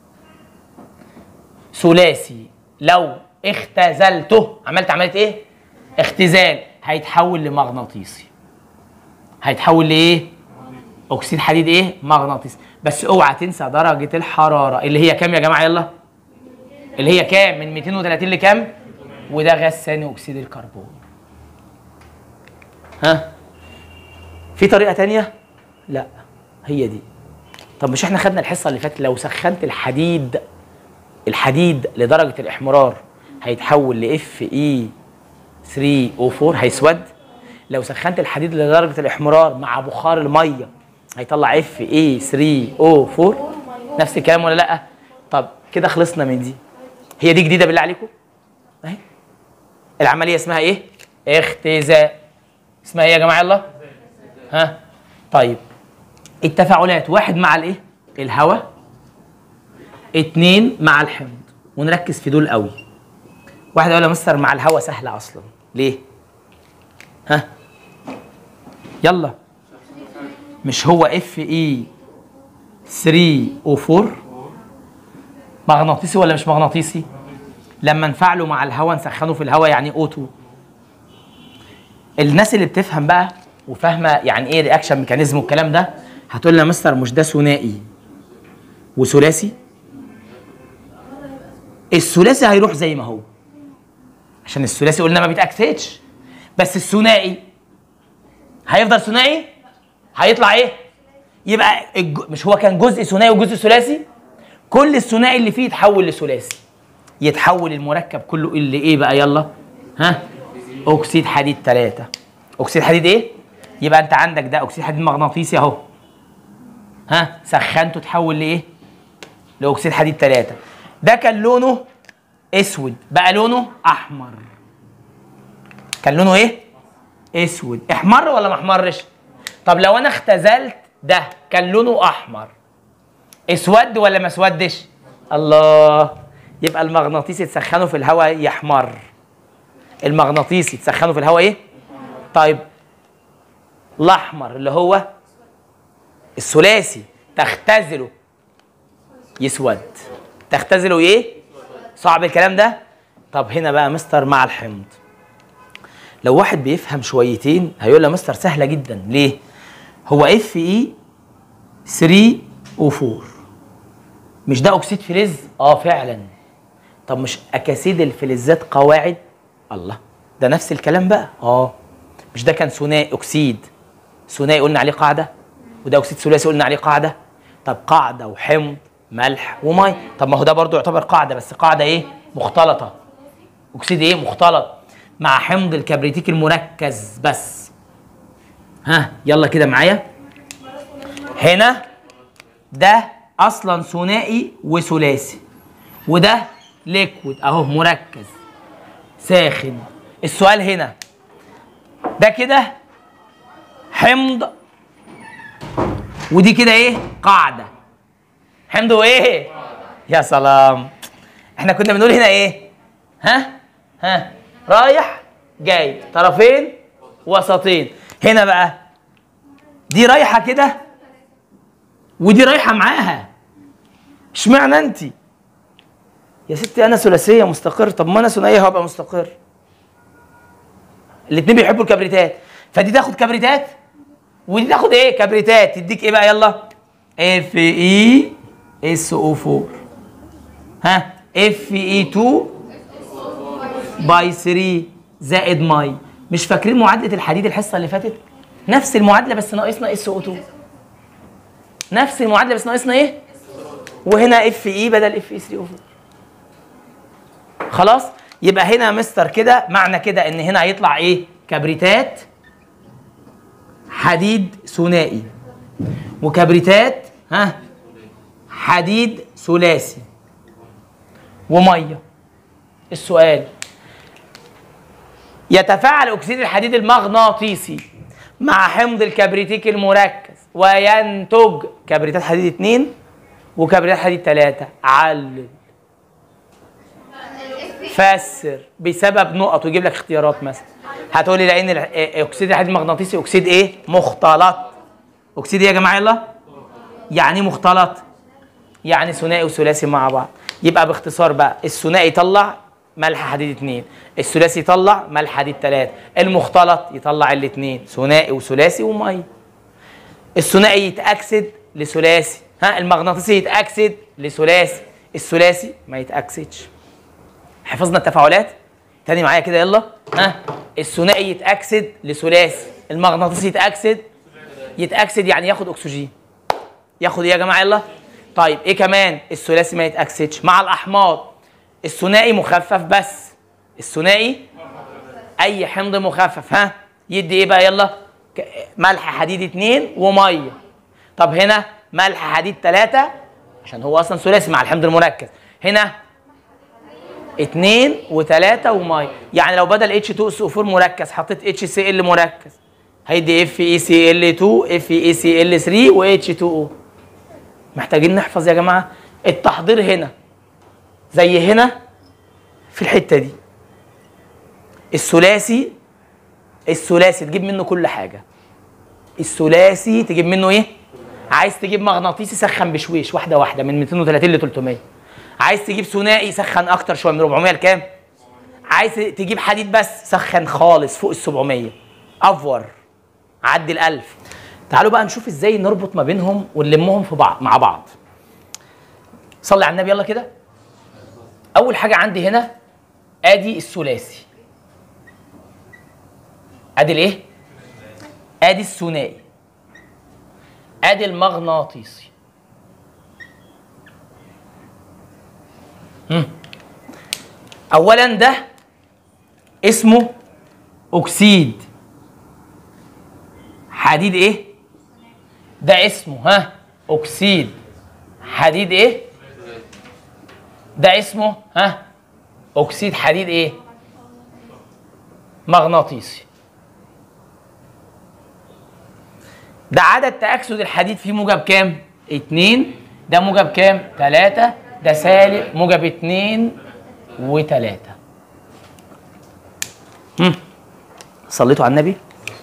ثلاثي لو اختزلته عملت عمليه ايه اختزال هيتحول لمغناطيسي هيتحول لايه اكسيد حديد ايه مغناطيسي بس اوعى تنسى درجه الحراره اللي هي كام يا جماعه يلا اللي هي كام من 230 لكام وده غاز ثاني اكسيد الكربون ها في طريقه تانية لا هي دي طب مش احنا خدنا الحصه اللي فاتت لو سخنت الحديد الحديد لدرجه الاحمرار هيتحول لاف اي 3 او 4 هيسود لو سخنت الحديد لدرجه الاحمرار مع بخار الميه هيطلع اف اي 3 او 4 نفس الكلام ولا لا طب كده خلصنا من دي هي دي جديده بالله عليكم اهي العمليه اسمها ايه اختزاء اسمها ايه يا جماعه يلا ها طيب التفاعلات واحد مع الايه الهواء اتنين مع الحمض ونركز في دول قوي واحد يقول يا مستر مع الهواء سهله اصلا ليه ها يلا مش هو اف اي 3 او 4 مغناطيسي ولا مش مغناطيسي لما نفعله مع الهواء نسخنه في الهواء يعني او 2 الناس اللي بتفهم بقى وفاهمه يعني ايه رياكشن ميكانيزم والكلام ده هتقول لي يا مستر مش ده ثنائي وثلاثي الثلاثي هيروح زي ما هو عشان الثلاثي قلنا ما بيتاكسدش بس الثنائي هيفضل ثنائي هيطلع ايه يبقى الج... مش هو كان جزء ثنائي وجزء ثلاثي كل الثنائي اللي فيه يتحول لثلاثي يتحول المركب كله اللي ايه بقى يلا ها اكسيد حديد ثلاثة اكسيد حديد ايه يبقى انت عندك ده اكسيد حديد مغناطيسي اهو ها سخنته تحول لايه لاكسيد حديد ثلاثة ده كان لونه اسود بقى لونه احمر كان لونه ايه اسود احمر ولا ما احمرش طب لو انا اختزلت ده كان لونه احمر اسود ولا ما اسودش الله يبقى المغناطيسي تسخنه في الهواء يحمر المغناطيسي تسخنه في الهواء ايه طيب الاحمر اللي هو الثلاثي تختزله يسود تختزله ايه صعب الكلام ده طب هنا بقى مستر مع الحمض لو واحد بيفهم شويتين هيقول يا مستر سهله جدا ليه هو اف اي 3 او 4 مش ده اكسيد فلز اه فعلا طب مش اكاسيد الفلزات قواعد الله ده نفس الكلام بقى اه مش ده كان ثنائي اكسيد ثنائي قلنا عليه قاعده وده اكسيد ثلاثي قلنا عليه قاعده طب قاعده وحمض ملح ومي طب ما هو ده برضو يعتبر قاعده بس قاعده ايه مختلطه اكسيد ايه مختلط مع حمض الكبريتيك المركز بس ها يلا كده معايا هنا ده اصلا ثنائي وثلاثي وده ليكويد اهو مركز ساخن السؤال هنا ده كده حمض ودي كده ايه قاعده حمض وايه يا سلام احنا كنا بنقول هنا ايه ها ها رايح جاي طرفين وسطين هنا بقى دي رايحه كده ودي رايحه معاها اشمعنى انت يا ستي انا ثلاثيه مستقر طب ما انا ثنائيه هبقى مستقر الاثنين بيحبوا الكبريتات فدي تاخد كبريتات ودي تاخد ايه كبريتات تديك ايه بقى يلا اف اي اس او 4 ها اف اي 2 باي 3 زائد ماي مش فاكرين معادله الحديد الحصه اللي فاتت نفس المعادله بس ناقصنا اس او 2 نفس المعادله بس ناقصنا ايه وهنا اف اي بدل اف اي 3 او 4 خلاص يبقى هنا يا مستر كده معنى كده ان هنا هيطلع ايه كبريتات حديد ثنائي وكبريتات ها حديد ثلاثي وميه السؤال يتفاعل اكسيد الحديد المغناطيسي مع حمض الكبريتيك المركز وينتج كبريتات حديد 2 وكبريتات حديد 3 علل فسر بسبب نقط ويجيب لك اختيارات مثلا هتقولي لان ال- إيه- اكسيد الحديد المغناطيسي اكسيد ايه مختلط اكسيد ايه يا جماعه يلا يعني ايه مختلط يعني ثنائي وثلاثي مع بعض يبقى باختصار بقى الثنائي يطلع ملح حديد اتنين الثلاثي يطلع ملح حديد تلاتة المختلط يطلع الاتنين ثنائي وثلاثي وميه الثنائي يتأكسد لثلاثي ها المغناطيسي يتأكسد لثلاثي الثلاثي ما يتأكسدش حفظنا التفاعلات تاني معايا كده يلا ها الثنائي يتأكسد لثلاثي المغناطيسي يتأكسد يتأكسد يعني ياخد أكسجين ياخد ايه يا جماعه يلا طيب ايه كمان الثلاثي ما يتاكسدش مع الاحماض الثنائي مخفف بس الثنائي اي حمض مخفف ها يدي ايه بقى يلا ك- ملح حديد اتنين وميه طب هنا ملح حديد تلاتة عشان هو اصلا ثلاثي مع الحمض المركز هنا اتنين وتلاتة وميه يعني لو بدل اتش 2 اس 4 مركز حطيت اتش سي ال مركز هيدي اف اي سي ال 2 اف اي سي ال 3 و اتش 2 او محتاجين نحفظ يا جماعه التحضير هنا زي هنا في الحته دي الثلاثي الثلاثي تجيب منه كل حاجه الثلاثي تجيب منه ايه عايز تجيب مغناطيسي سخن بشويش واحده واحده من 230 ل 300 عايز تجيب ثنائي سخن اكتر شويه من 400 لكام عايز تجيب حديد بس سخن خالص فوق ال 700 افور عدي ال 1000 تعالوا بقى نشوف ازاي نربط ما بينهم ونلمهم في بعض مع بعض صلي على النبي يلا كده اول حاجه عندي هنا ادي الثلاثي ادي الايه ادي الثنائي ادي المغناطيسي هم. اولا ده اسمه اكسيد حديد ايه ده اسمه ها اكسيد حديد ايه ده اسمه ها اكسيد حديد ايه مغناطيسي ده عدد تأكسد الحديد فيه موجب كام؟ اتنين ده موجب كام؟ تلاتة ده سالب موجب اتنين وتلاتة هم. صليتوا على النبي؟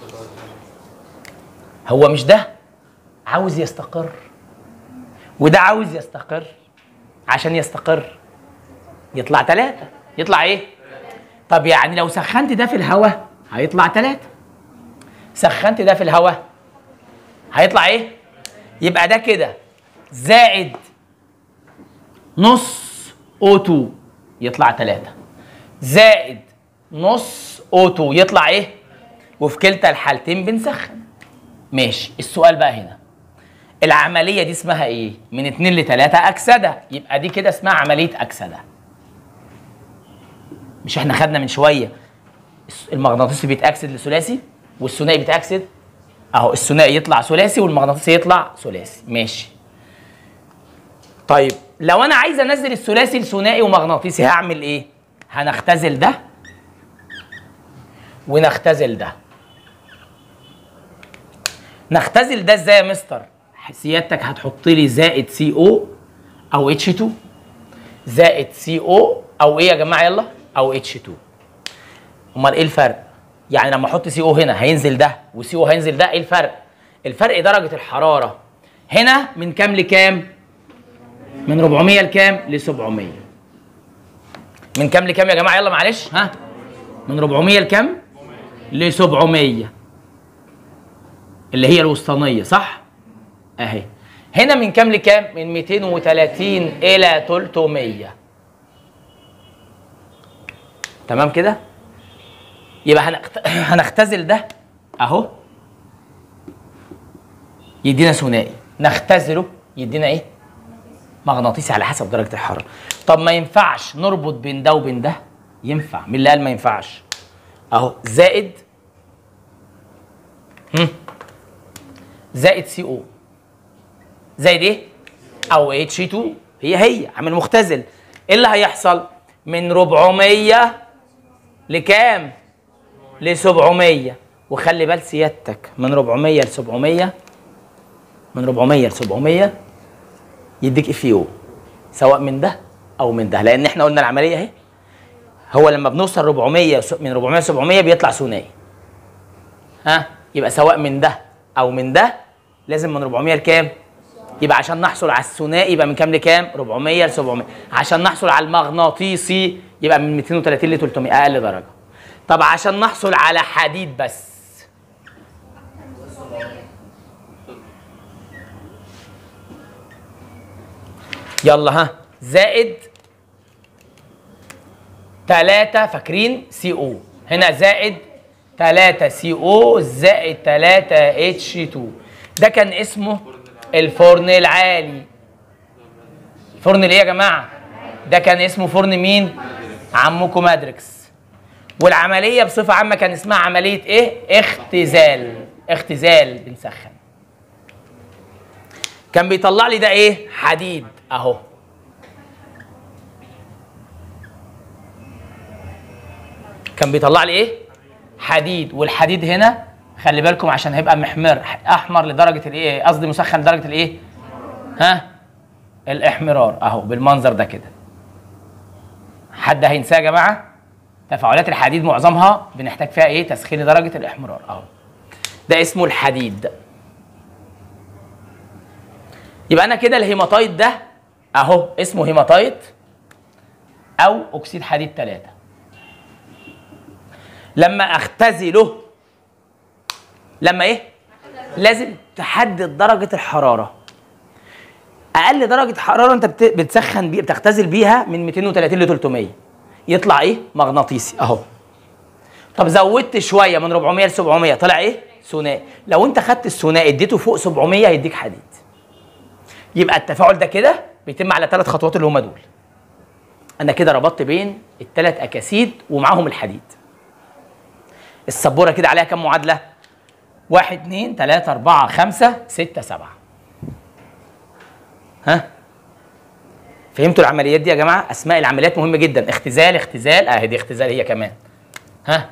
هو مش ده عاوز يستقر وده عاوز يستقر عشان يستقر يطلع تلاتة يطلع ايه؟ طب يعني لو سخنت ده في الهواء هيطلع تلاتة سخنت ده في الهواء هيطلع ايه؟ يبقى ده كده زائد نص O2 يطلع 3 زائد نص O2 يطلع ايه؟ وفي كلتا الحالتين بنسخن ماشي السؤال بقى هنا العملية دي اسمها ايه؟ من 2 ل 3 أكسدة يبقى دي كده اسمها عملية أكسدة مش احنا خدنا من شوية المغناطيسي بيتأكسد لثلاثي والثنائي بيتأكسد اهو الثنائي يطلع ثلاثي والمغناطيسي يطلع ثلاثي ماشي طيب لو انا عايز انزل الثلاثي لثنائي ومغناطيسي هعمل ايه هنختزل ده ونختزل ده نختزل ده ازاي يا مستر سيادتك هتحط لي زائد سي او او اتش 2 زائد سي او او ايه يا جماعه يلا او اتش 2 امال ايه الفرق يعني لما احط سي او هنا هينزل ده وسي او هينزل ده ايه الفرق الفرق درجه الحراره هنا من كام لكام من 400 لكام ل 700 من كام لكام يا جماعه يلا معلش ها من 400 لكام ل 700 اللي هي الوسطانيه صح اهي هنا من كام لكام من 230 الى 300 تمام كده يبقى هنخت... هنختزل ده اهو يدينا ثنائي نختزله يدينا ايه مغناطيسي على حسب درجه الحراره طب ما ينفعش نربط بين ده وبين ده ينفع مين اللي قال ما ينفعش اهو زائد هم. زائد سي او زائد ايه او اتش 2 هي هي عامل مختزل ايه اللي هيحصل من 400 لكام ل 700 وخلي بال سيادتك من 400 ل 700 من 400 ل 700 يديك اف او سواء من ده او من ده لان احنا قلنا العمليه اهي هو لما بنوصل 400 من 400 ل 700 بيطلع ثنائي ها يبقى سواء من ده او من ده لازم من 400 لكام يبقى عشان نحصل على الثنائي يبقى من كام لكام 400 ل 700 عشان نحصل على المغناطيسي يبقى من 230 ل 300 اقل درجه طب عشان نحصل على حديد بس يلا ها زائد 3 فاكرين سي او هنا زائد 3 سي او زائد 3 اتش 2 ده كان اسمه الفرن العالي فرن الايه يا جماعه ده كان اسمه فرن مين عمكم مادريكس والعمليه بصفه عامه كان اسمها عمليه ايه اختزال اختزال بنسخن كان بيطلع لي ده ايه حديد اهو كان بيطلع لي ايه حديد والحديد هنا خلي بالكم عشان هيبقى محمر احمر لدرجه الايه قصدي مسخن لدرجه الايه ها الاحمرار اهو بالمنظر ده كده حد هينساه يا جماعه تفاعلات الحديد معظمها بنحتاج فيها ايه تسخين درجه الاحمرار اهو ده اسمه الحديد يبقى انا كده الهيماتايت ده اهو اسمه هيماتايت او اكسيد حديد 3 لما اختزله لما ايه لازم تحدد درجه الحراره اقل درجه حراره انت بت- بتسخن بيها بتختزل بيها من 230 ل 300 يطلع ايه مغناطيسي اهو طب زودت شويه من 400 ل 700 طلع ايه ثنائي لو انت خدت الثنائي اديته فوق 700 هيديك حديد يبقى التفاعل ده كده بيتم على ثلاث خطوات اللي هما دول انا كده ربطت بين الثلاث اكاسيد ومعاهم الحديد السبوره كده عليها كام معادله واحد اتنين تلاتة أربعة خمسة ستة سبعة ها فهمتوا العمليات دي يا جماعة أسماء العمليات مهمة جدا اختزال اختزال أهي دي اختزال هي كمان ها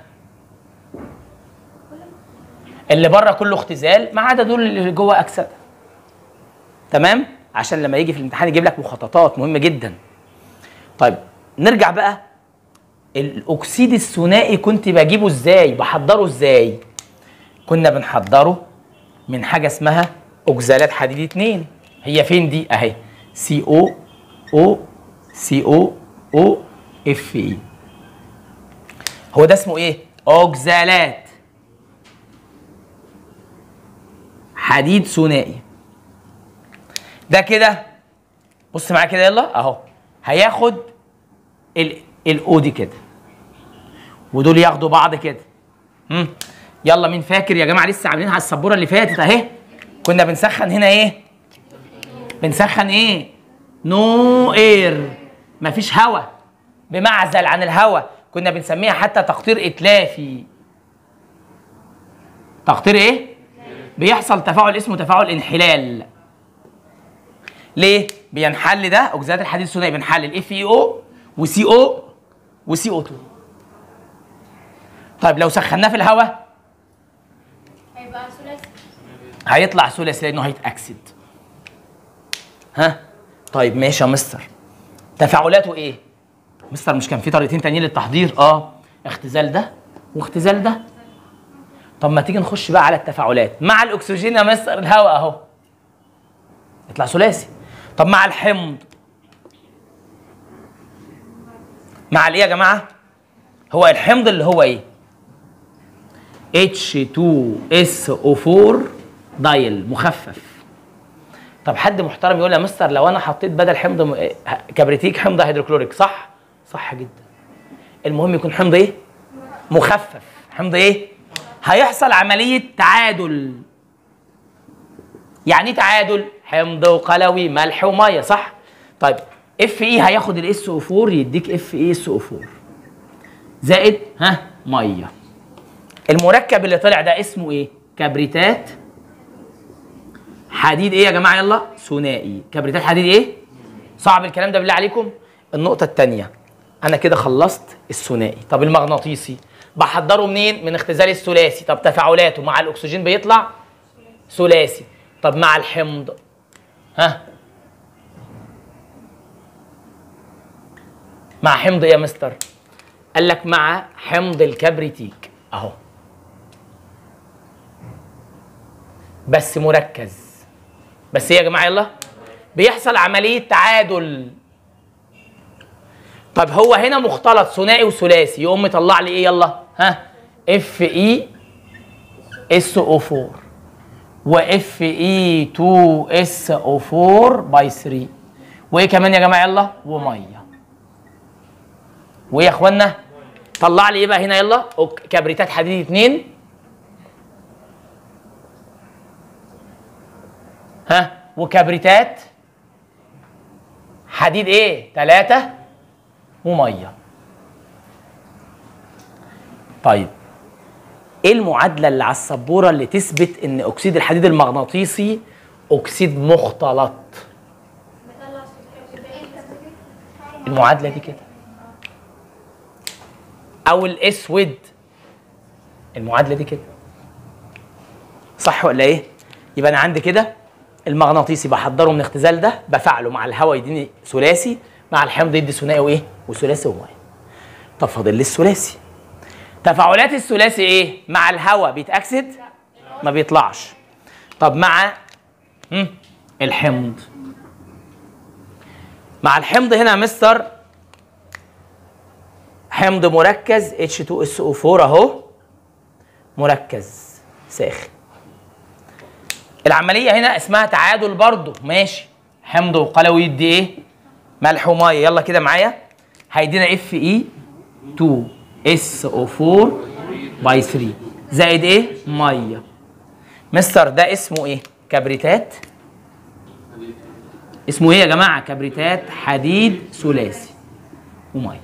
اللي بره كله اختزال ما عدا دول اللي جوه أكسدة تمام عشان لما يجي في الامتحان يجيب لك مخططات مهمة جدا طيب نرجع بقى الأكسيد الثنائي كنت بجيبه ازاي بحضره ازاي كنا بنحضره من حاجه اسمها اوكزالات حديد 2 هي فين دي اهي سي او او سي او او اف اي هو ده اسمه ايه اوكزالات حديد ثنائي ده كده بص معايا كده يلا اهو هياخد ال الاو دي كده ودول ياخدوا بعض كده مم. يلا مين فاكر يا جماعه لسه عاملينها على السبوره اللي فاتت اهي كنا بنسخن هنا ايه بنسخن ايه نو اير مفيش هوا بمعزل عن الهوا كنا بنسميها حتى تقطير اتلافي تقطير ايه بيحصل تفاعل اسمه تفاعل انحلال ليه بينحل ده اوكسيدات الحديد الثنائي بنحل الاف اي او وسي او وسي او 2 طيب لو سخناه في الهواء هيبقى ثلاثي هيطلع ثلاثي لانه هيتاكسد ها طيب ماشي يا مستر تفاعلاته ايه مستر مش كان في طريقتين تانيين للتحضير اه اختزال ده واختزال ده طب ما تيجي نخش بقى على التفاعلات مع الاكسجين يا مستر الهواء اهو يطلع ثلاثي طب مع الحمض مع الايه يا جماعه هو الحمض اللي هو ايه H2SO4 دايل مخفف طب حد محترم يقول يا مستر لو انا حطيت بدل حمض م... إيه، كبريتيك حمض هيدروكلوريك صح صح جدا المهم يكون حمض ايه مخفف حمض ايه هيحصل عمليه تعادل يعني ايه تعادل حمض وقلوي ملح وميه صح طيب اف اي هياخد الاس او 4 يديك اف اي اس او 4 زائد ها ميه المركب اللي طلع ده اسمه ايه كبريتات حديد ايه يا جماعه يلا ثنائي كبريتات حديد ايه صعب الكلام ده بالله عليكم النقطه الثانيه انا كده خلصت الثنائي طب المغناطيسي بحضره منين من اختزال الثلاثي طب تفاعلاته مع الاكسجين بيطلع ثلاثي طب مع الحمض ها مع حمض ايه يا مستر قال لك مع حمض الكبريتيك اهو بس مركز بس ايه يا جماعه يلا بيحصل عمليه تعادل طب هو هنا مختلط ثنائي وثلاثي يقوم مطلع لي ايه يلا ها اف اي اس او 4 واف اي 2 اس او 4 باي 3 وايه كمان يا جماعه يلا وميه وايه يا اخوانا طلع لي ايه بقى هنا يلا أوك- كبريتات حديد 2 ها وكبريتات حديد ايه 3 وميه طيب ايه المعادله اللي على السبوره اللي تثبت ان اكسيد الحديد المغناطيسي اكسيد مختلط بطلع صوت حلو. المعادله دي كده او الاسود المعادله دي كده صح ولا ايه يبقى انا عندي كده المغناطيسي بحضره من اختزال ده بفعله مع الهواء يديني ثلاثي مع الحمض يدي ثنائي وايه وثلاثي وميه طب فاضل لي الثلاثي تفاعلات الثلاثي ايه مع الهواء بيتاكسد ما بيطلعش طب مع مم، الحمض مع الحمض هنا يا مستر حمض مركز H2SO4 اهو مركز ساخن العمليه هنا اسمها تعادل برضو ماشي حمض وقلوي يدي ايه ملح وميه يلا كده معايا هيدينا اف اي 2 اس او 4 باي 3 زائد ايه ميه مستر ده اسمه ايه كبريتات اسمه ايه يا جماعه كبريتات حديد ثلاثي وميه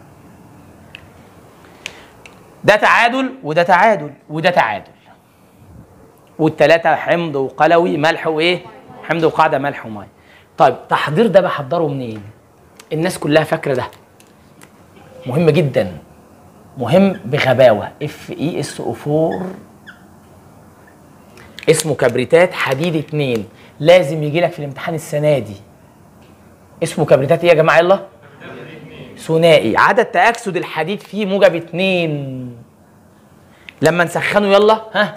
ده تعادل وده تعادل وده تعادل والتلاتة حمض وقلوي ملح وايه حمض وقاعده ملح وميه طيب تحضير ده بحضره منين الناس كلها فاكره ده مهم جدا مهم بغباوه اف اي اس او 4 اسمه كبريتات حديد اتنين لازم يجي لك في الامتحان السنه دي اسمه كبريتات ايه يا جماعه يلا ثنائي عدد تاكسد الحديد فيه موجب اتنين لما نسخنه يلا ها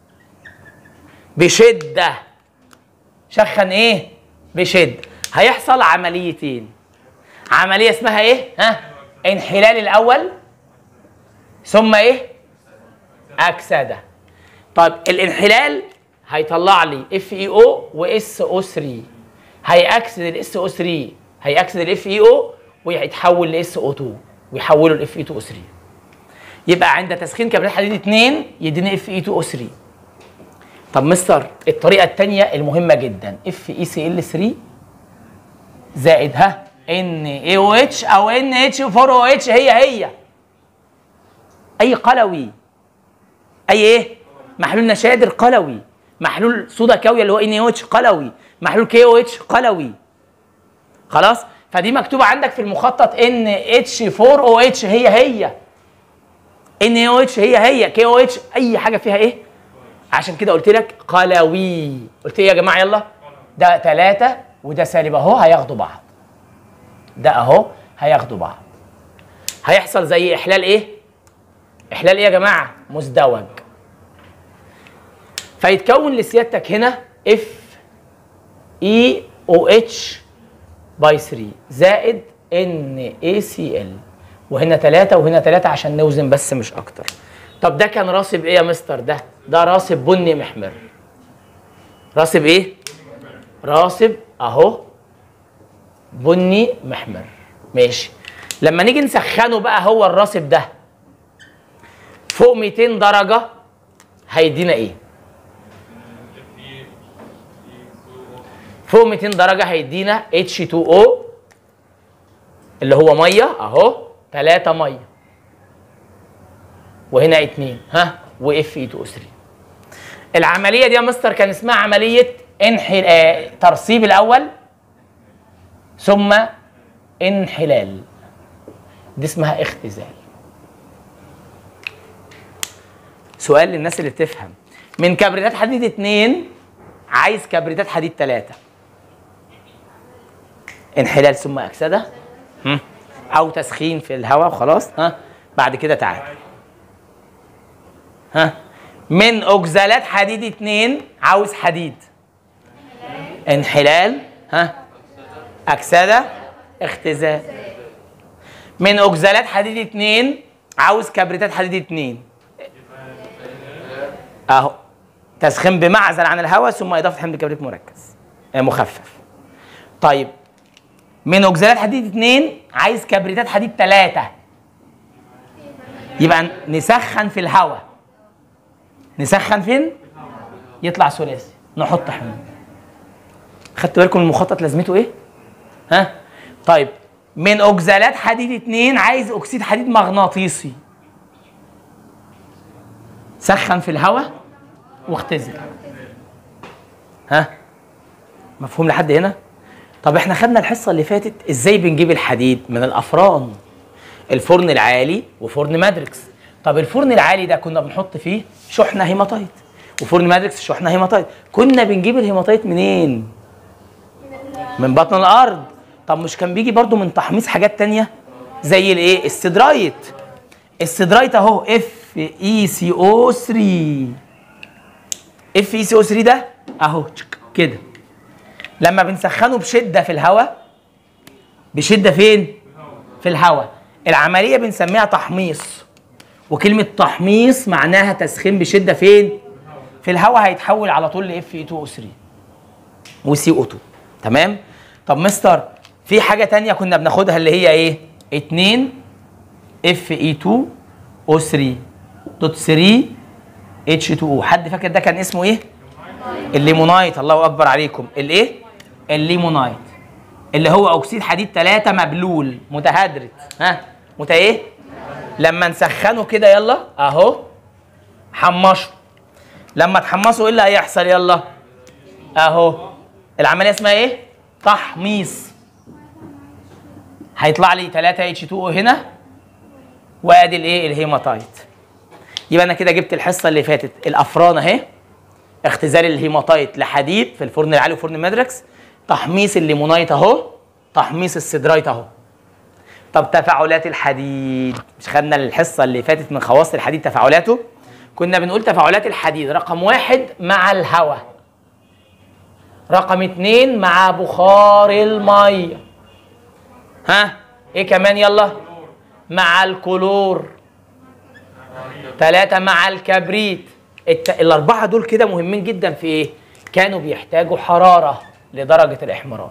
بشده شخن ايه بشده هيحصل عمليتين عمليه اسمها ايه ها انحلال الاول ثم ايه اكسده طيب الانحلال هيطلع لي اف اي او واس او 3 هيأكسد الاس او 3 هيأكسد الاف اي او ويتحول لاس او 2 ويحوله لاف اي 2 او 3 يبقى عند تسخين كبريت حديد 2 يديني اف اي 2 او 3 طب مستر الطريقه الثانيه المهمه جدا اف اي سي ال 3 زائد ها ان اي او اتش او ان اتش 4 او اتش هي هي اي قلوي اي ايه محلول نشادر قلوي محلول صودا كاويه اللي هو ان او اتش قلوي محلول كي او اتش قلوي خلاص فدي مكتوبه عندك في المخطط ان اتش 4 او اتش هي هي ان او اتش هي هي كي او اتش اي حاجه فيها ايه عشان كده قلت لك قلوي قلت ايه يا جماعه يلا ده ثلاثة وده سالب اهو هياخدوا بعض ده اهو هياخدوا بعض هيحصل زي احلال ايه احلال ايه يا جماعه مزدوج فيتكون لسيادتك هنا اف اي او اتش باي 3 زائد ان اي سي ال وهنا 3 وهنا 3 عشان نوزن بس مش اكتر طب ده كان راسب ايه يا مستر ده ده راسب بني محمر راسب ايه راسب اهو بني محمر ماشي لما نيجي نسخنه بقى هو الراسب ده فوق 200 درجة هيدينا ايه فوق 200 درجة هيدينا H2O اللي هو مية اهو 3 مية وهنا 2 ها و Fe2O3 العملية دي يا مستر كان اسمها عملية انحل... آه... ترسيب الأول ثم انحلال دي اسمها اختزال سؤال للناس اللي بتفهم من كبريتات حديد اتنين عايز كبريتات حديد تلاتة انحلال ثم أكسدة هم؟ أو تسخين في الهواء وخلاص ها بعد كده تعال ها من أكزالات حديد اتنين عاوز حديد انحلال ها أكسدة اختزال من أكزالات حديد اتنين عاوز كبريتات حديد اتنين اهو تسخين بمعزل عن الهواء ثم اضافه حمض كبريت مركز آه، مخفف طيب من اوكسالات حديد اتنين عايز كبريتات حديد تلاتة يبقى نسخن في الهواء نسخن فين يطلع ثلاثي نحط حمض خدت بالكم المخطط لازمته ايه ها طيب من اوكسالات حديد اتنين عايز اكسيد حديد مغناطيسي سخن في الهواء واختزل ها مفهوم لحد هنا طب احنا خدنا الحصه اللي فاتت ازاي بنجيب الحديد من الافران الفرن العالي وفرن مادريكس طب الفرن العالي ده كنا بنحط فيه شحنه هيماتايت وفرن مادريكس شحنه هيماتايت كنا بنجيب الهيماتايت منين من بطن الارض طب مش كان بيجي برضو من تحميص حاجات تانية زي الايه السدرايت السدرايت اهو اف اي سي او 3 اف اي سي او 3 ده اهو تشك كده لما بنسخنه بشده في الهواء بشده فين في الهواء العمليه بنسميها تحميص وكلمه تحميص معناها تسخين بشده فين في الهواء هيتحول على طول لاف اي 2 او 3 وسي او 2 تمام طب مستر في حاجه تانية كنا بناخدها اللي هي ايه 2 اف اي 2 او 3 دوت 3 اتش 2 او حد فاكر ده كان اسمه ايه الليمونايت الله اكبر عليكم الايه الليمونايت اللي هو اكسيد حديد 3 مبلول متهدرت ها مت ايه لما نسخنه كده يلا اهو حمشه لما تحمصه ايه اللي هيحصل يلا اهو العمليه اسمها ايه تحميص هيطلع لي 3 اتش 2 او هنا وادي الايه الهيماتايت يبقى انا كده جبت الحصه اللي فاتت الافران اهي اختزال الهيماتايت لحديد في الفرن العالي وفرن المدركس تحميص الليمونايت اهو تحميص السدرايت اهو طب تفاعلات الحديد مش خدنا الحصه اللي فاتت من خواص الحديد تفاعلاته كنا بنقول تفاعلات الحديد رقم واحد مع الهواء رقم اتنين مع بخار الميه ها ايه كمان يلا مع الكلور ثلاثة مع الكبريت الت... الأربعة دول كده مهمين جدا في إيه؟ كانوا بيحتاجوا حرارة لدرجة الإحمرار.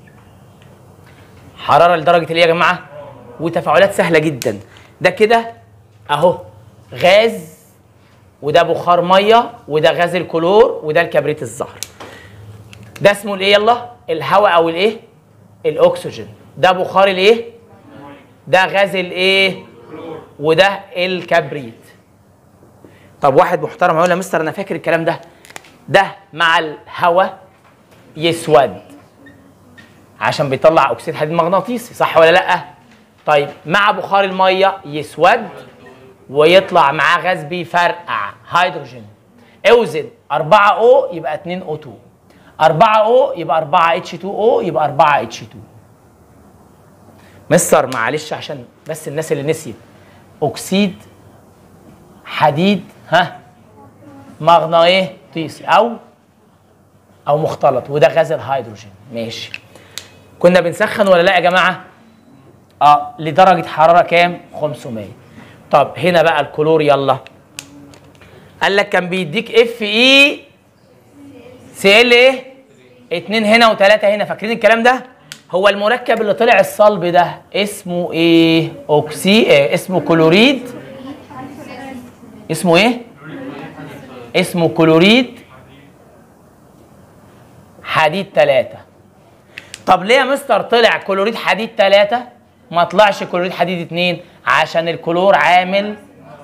حرارة لدرجة اللي يا جماعة؟ وتفاعلات سهلة جدا. ده كده أهو غاز وده بخار مية وده غاز الكلور وده الكبريت الزهر. ده اسمه الإيه يلا؟ الهواء أو الإيه؟ الأكسجين. ده بخار الإيه؟ ده غاز الإيه؟ وده الكبريت. طب واحد محترم هيقول يا مستر انا فاكر الكلام ده ده مع الهواء يسود عشان بيطلع اكسيد حديد مغناطيسي صح ولا لا طيب مع بخار الميه يسود ويطلع معاه غاز بيفرقع هيدروجين اوزن 4 او يبقى 2 او 2 4 او يبقى 4 اتش 2 او يبقى 4 اتش 2 مستر معلش عشان بس الناس اللي نسيت اكسيد حديد ها مغناطيسي او او مختلط وده غاز الهيدروجين ماشي كنا بنسخن ولا لا يا جماعه اه لدرجه حراره كام 500 طب هنا بقى الكلور يلا قال لك كان بيديك اف اي سي ال ايه اتنين هنا وتلاته هنا فاكرين الكلام ده هو المركب اللي طلع الصلب ده اسمه ايه اوكسي إيه؟ اسمه كلوريد اسمه ايه اسمه كلوريد حديد ثلاثة طب ليه يا مستر طلع كلوريد حديد ثلاثة ما طلعش كلوريد حديد اتنين عشان الكلور عامل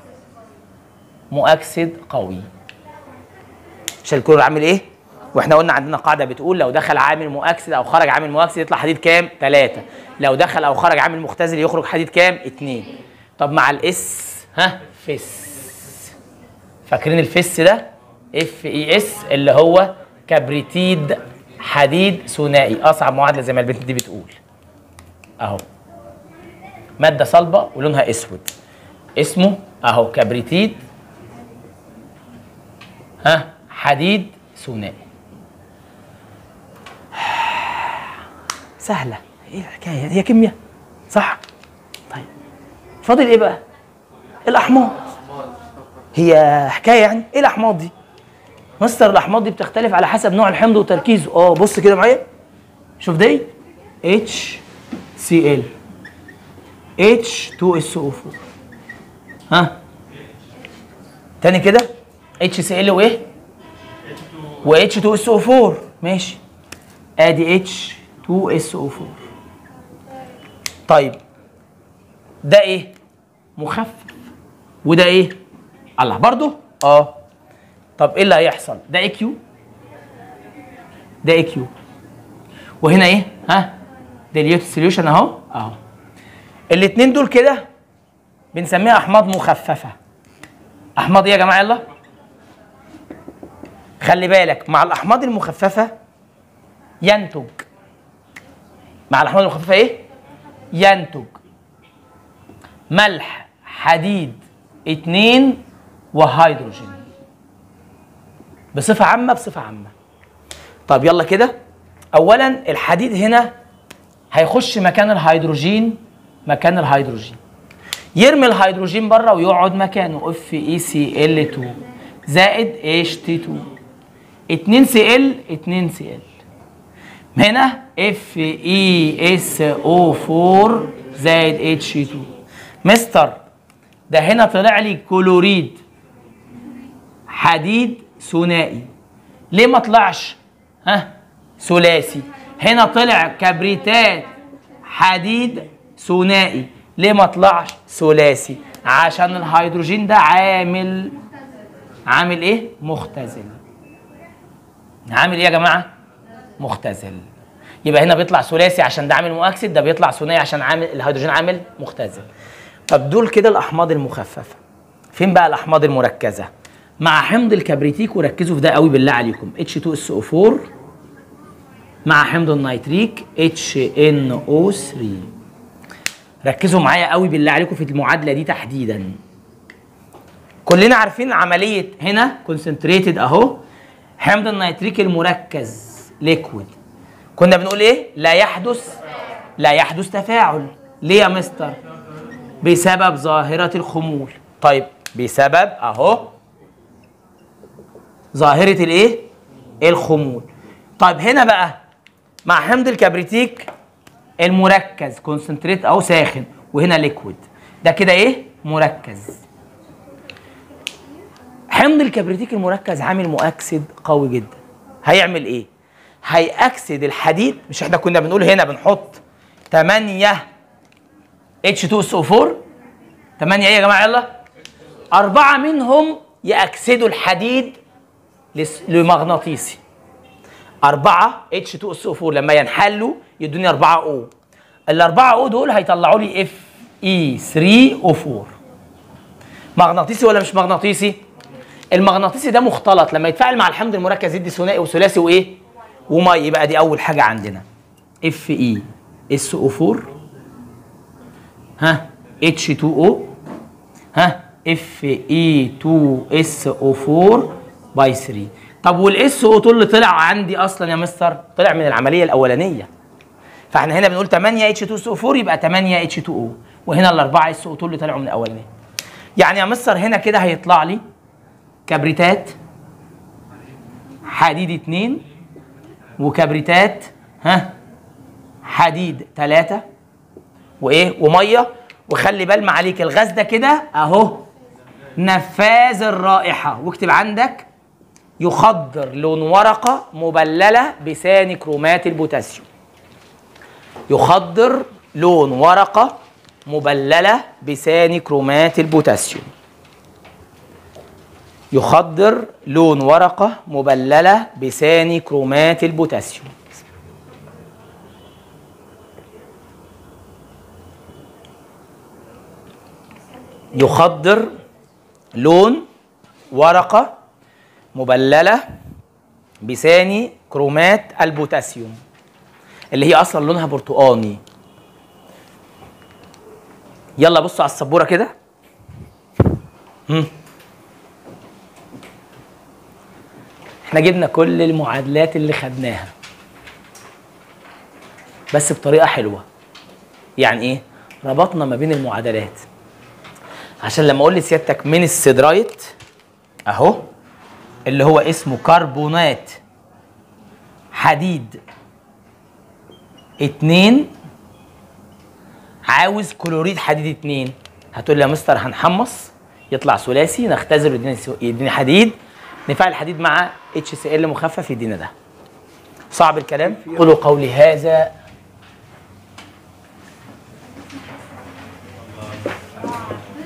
مؤكسد قوي عشان الكلور عامل ايه واحنا قلنا عندنا قاعده بتقول لو دخل عامل مؤكسد او خرج عامل مؤكسد يطلع حديد كام ثلاثة لو دخل او خرج عامل مختزل يخرج حديد كام اتنين طب مع الاس ها فس فاكرين الفس ده اف اي اس اللي هو كبريتيد حديد ثنائي اصعب معادله زي ما البنت دي بتقول اهو ماده صلبه ولونها اسود اسمه اهو كبريتيد ها حديد ثنائي سهله ايه الحكايه هي كيمياء صح طيب فاضل ايه بقى الاحماض هي حكايه يعني ايه الاحماض دي مستر الاحماض دي بتختلف على حسب نوع الحمض وتركيزه اه بص كده معايا شوف دي اتش سي ال اتش 2 اس او 4 ها تاني كده اتش سي ال وايه و اتش 2 اس او 4 ماشي ادي اتش 2 اس او 4 طيب ده ايه مخفف وده ايه الله برضو اه طب ايه اللي هيحصل ده اي كيو ده اي كيو وهنا ايه ها ديليوت سوليوشن اهو اهو الاثنين دول كده بنسميها احماض مخففه احماض ايه يا جماعه يلا خلي بالك مع الاحماض المخففه ينتج مع الاحماض المخففه ايه ينتج ملح حديد اتنين وهيدروجين بصفه عامه بصفه عامه طب يلا كده اولا الحديد هنا هيخش مكان الهيدروجين مكان الهيدروجين يرمي الهيدروجين بره ويقعد مكانه اف اي سي ال 2 زائد اتش تي 2 2 سي ال 2 سي ال هنا اف اي اس او 4 زائد اتش 2 مستر ده هنا طلع لي كلوريد حديد ثنائي ليه ما طلعش ها ثلاثي هنا طلع كبريتات حديد ثنائي ليه ما طلعش ثلاثي عشان الهيدروجين ده عامل عامل ايه مختزل عامل ايه يا جماعه مختزل يبقى هنا بيطلع ثلاثي عشان ده عامل مؤكسد ده بيطلع ثنائي عشان عامل الهيدروجين عامل مختزل طب دول كده الاحماض المخففه فين بقى الاحماض المركزه مع حمض الكبريتيك وركزوا في ده قوي بالله عليكم H2SO4 مع حمض النيتريك HNO3 ركزوا معايا قوي بالله عليكم في المعادله دي تحديدا كلنا عارفين عمليه هنا كونسنتريتد اهو حمض النيتريك المركز ليكويد كنا بنقول ايه لا يحدث لا يحدث تفاعل ليه يا مستر بسبب ظاهره الخمول طيب بسبب اهو ظاهره الايه الخمول طيب هنا بقى مع حمض الكبريتيك المركز كونسنتريت اهو ساخن وهنا ليكويد ده كده ايه مركز حمض الكبريتيك المركز عامل مؤكسد قوي جدا هيعمل ايه هيأكسد الحديد مش احنا كنا بنقول هنا بنحط 8 H2SO4 8 ايه يا جماعه يلا أربعة منهم يأكسدوا الحديد لس- لمغناطيسي أربعة H2SO4 لما ينحلوا يدوني 4 O الأربعة O دول هيطلعوا لي Fe3O4 مغناطيسي ولا مش مغناطيسي؟ المغناطيسي ده مختلط لما يتفاعل مع الحمض المركز يدي ثنائي وثلاثي وايه؟ ومي يبقى دي أول حاجة عندنا FeSO4 ها H2O ها Fe2SO4 باي 3 طب والاس او 2 اللي طلع عندي اصلا يا مستر طلع من العمليه الاولانيه فاحنا هنا بنقول 8 اتش 2 سو 4 يبقى 8 اتش 2 او وهنا الاربعه اس او 2 اللي طلعوا من الاولانيه يعني يا مستر هنا كده هيطلع لي كبريتات حديد 2 وكبريتات ها حديد 3 وايه وميه وخلي بال معاليك الغاز ده كده اهو نفاذ الرائحه واكتب عندك يخضر لون ورقه مبلله بثاني كرومات البوتاسيوم يخضر لون ورقه مبلله بثاني كرومات البوتاسيوم يخضر لون ورقه مبلله بثاني كرومات البوتاسيوم يخضر لون ورقة مبللة بثاني كرومات البوتاسيوم اللي هي أصلا لونها برتقاني يلا بصوا على السبورة كده هم. احنا جبنا كل المعادلات اللي خدناها بس بطريقة حلوة يعني ايه ربطنا ما بين المعادلات عشان لما اقول لسيادتك من السيدرايت اهو اللي هو اسمه كربونات حديد اتنين عاوز كلوريد حديد اتنين هتقول لي يا مستر هنحمص يطلع ثلاثي نختزل يديني يديني حديد نفعل الحديد مع اتش سي ال مخفف يدينا ده صعب الكلام قولوا قولي هذا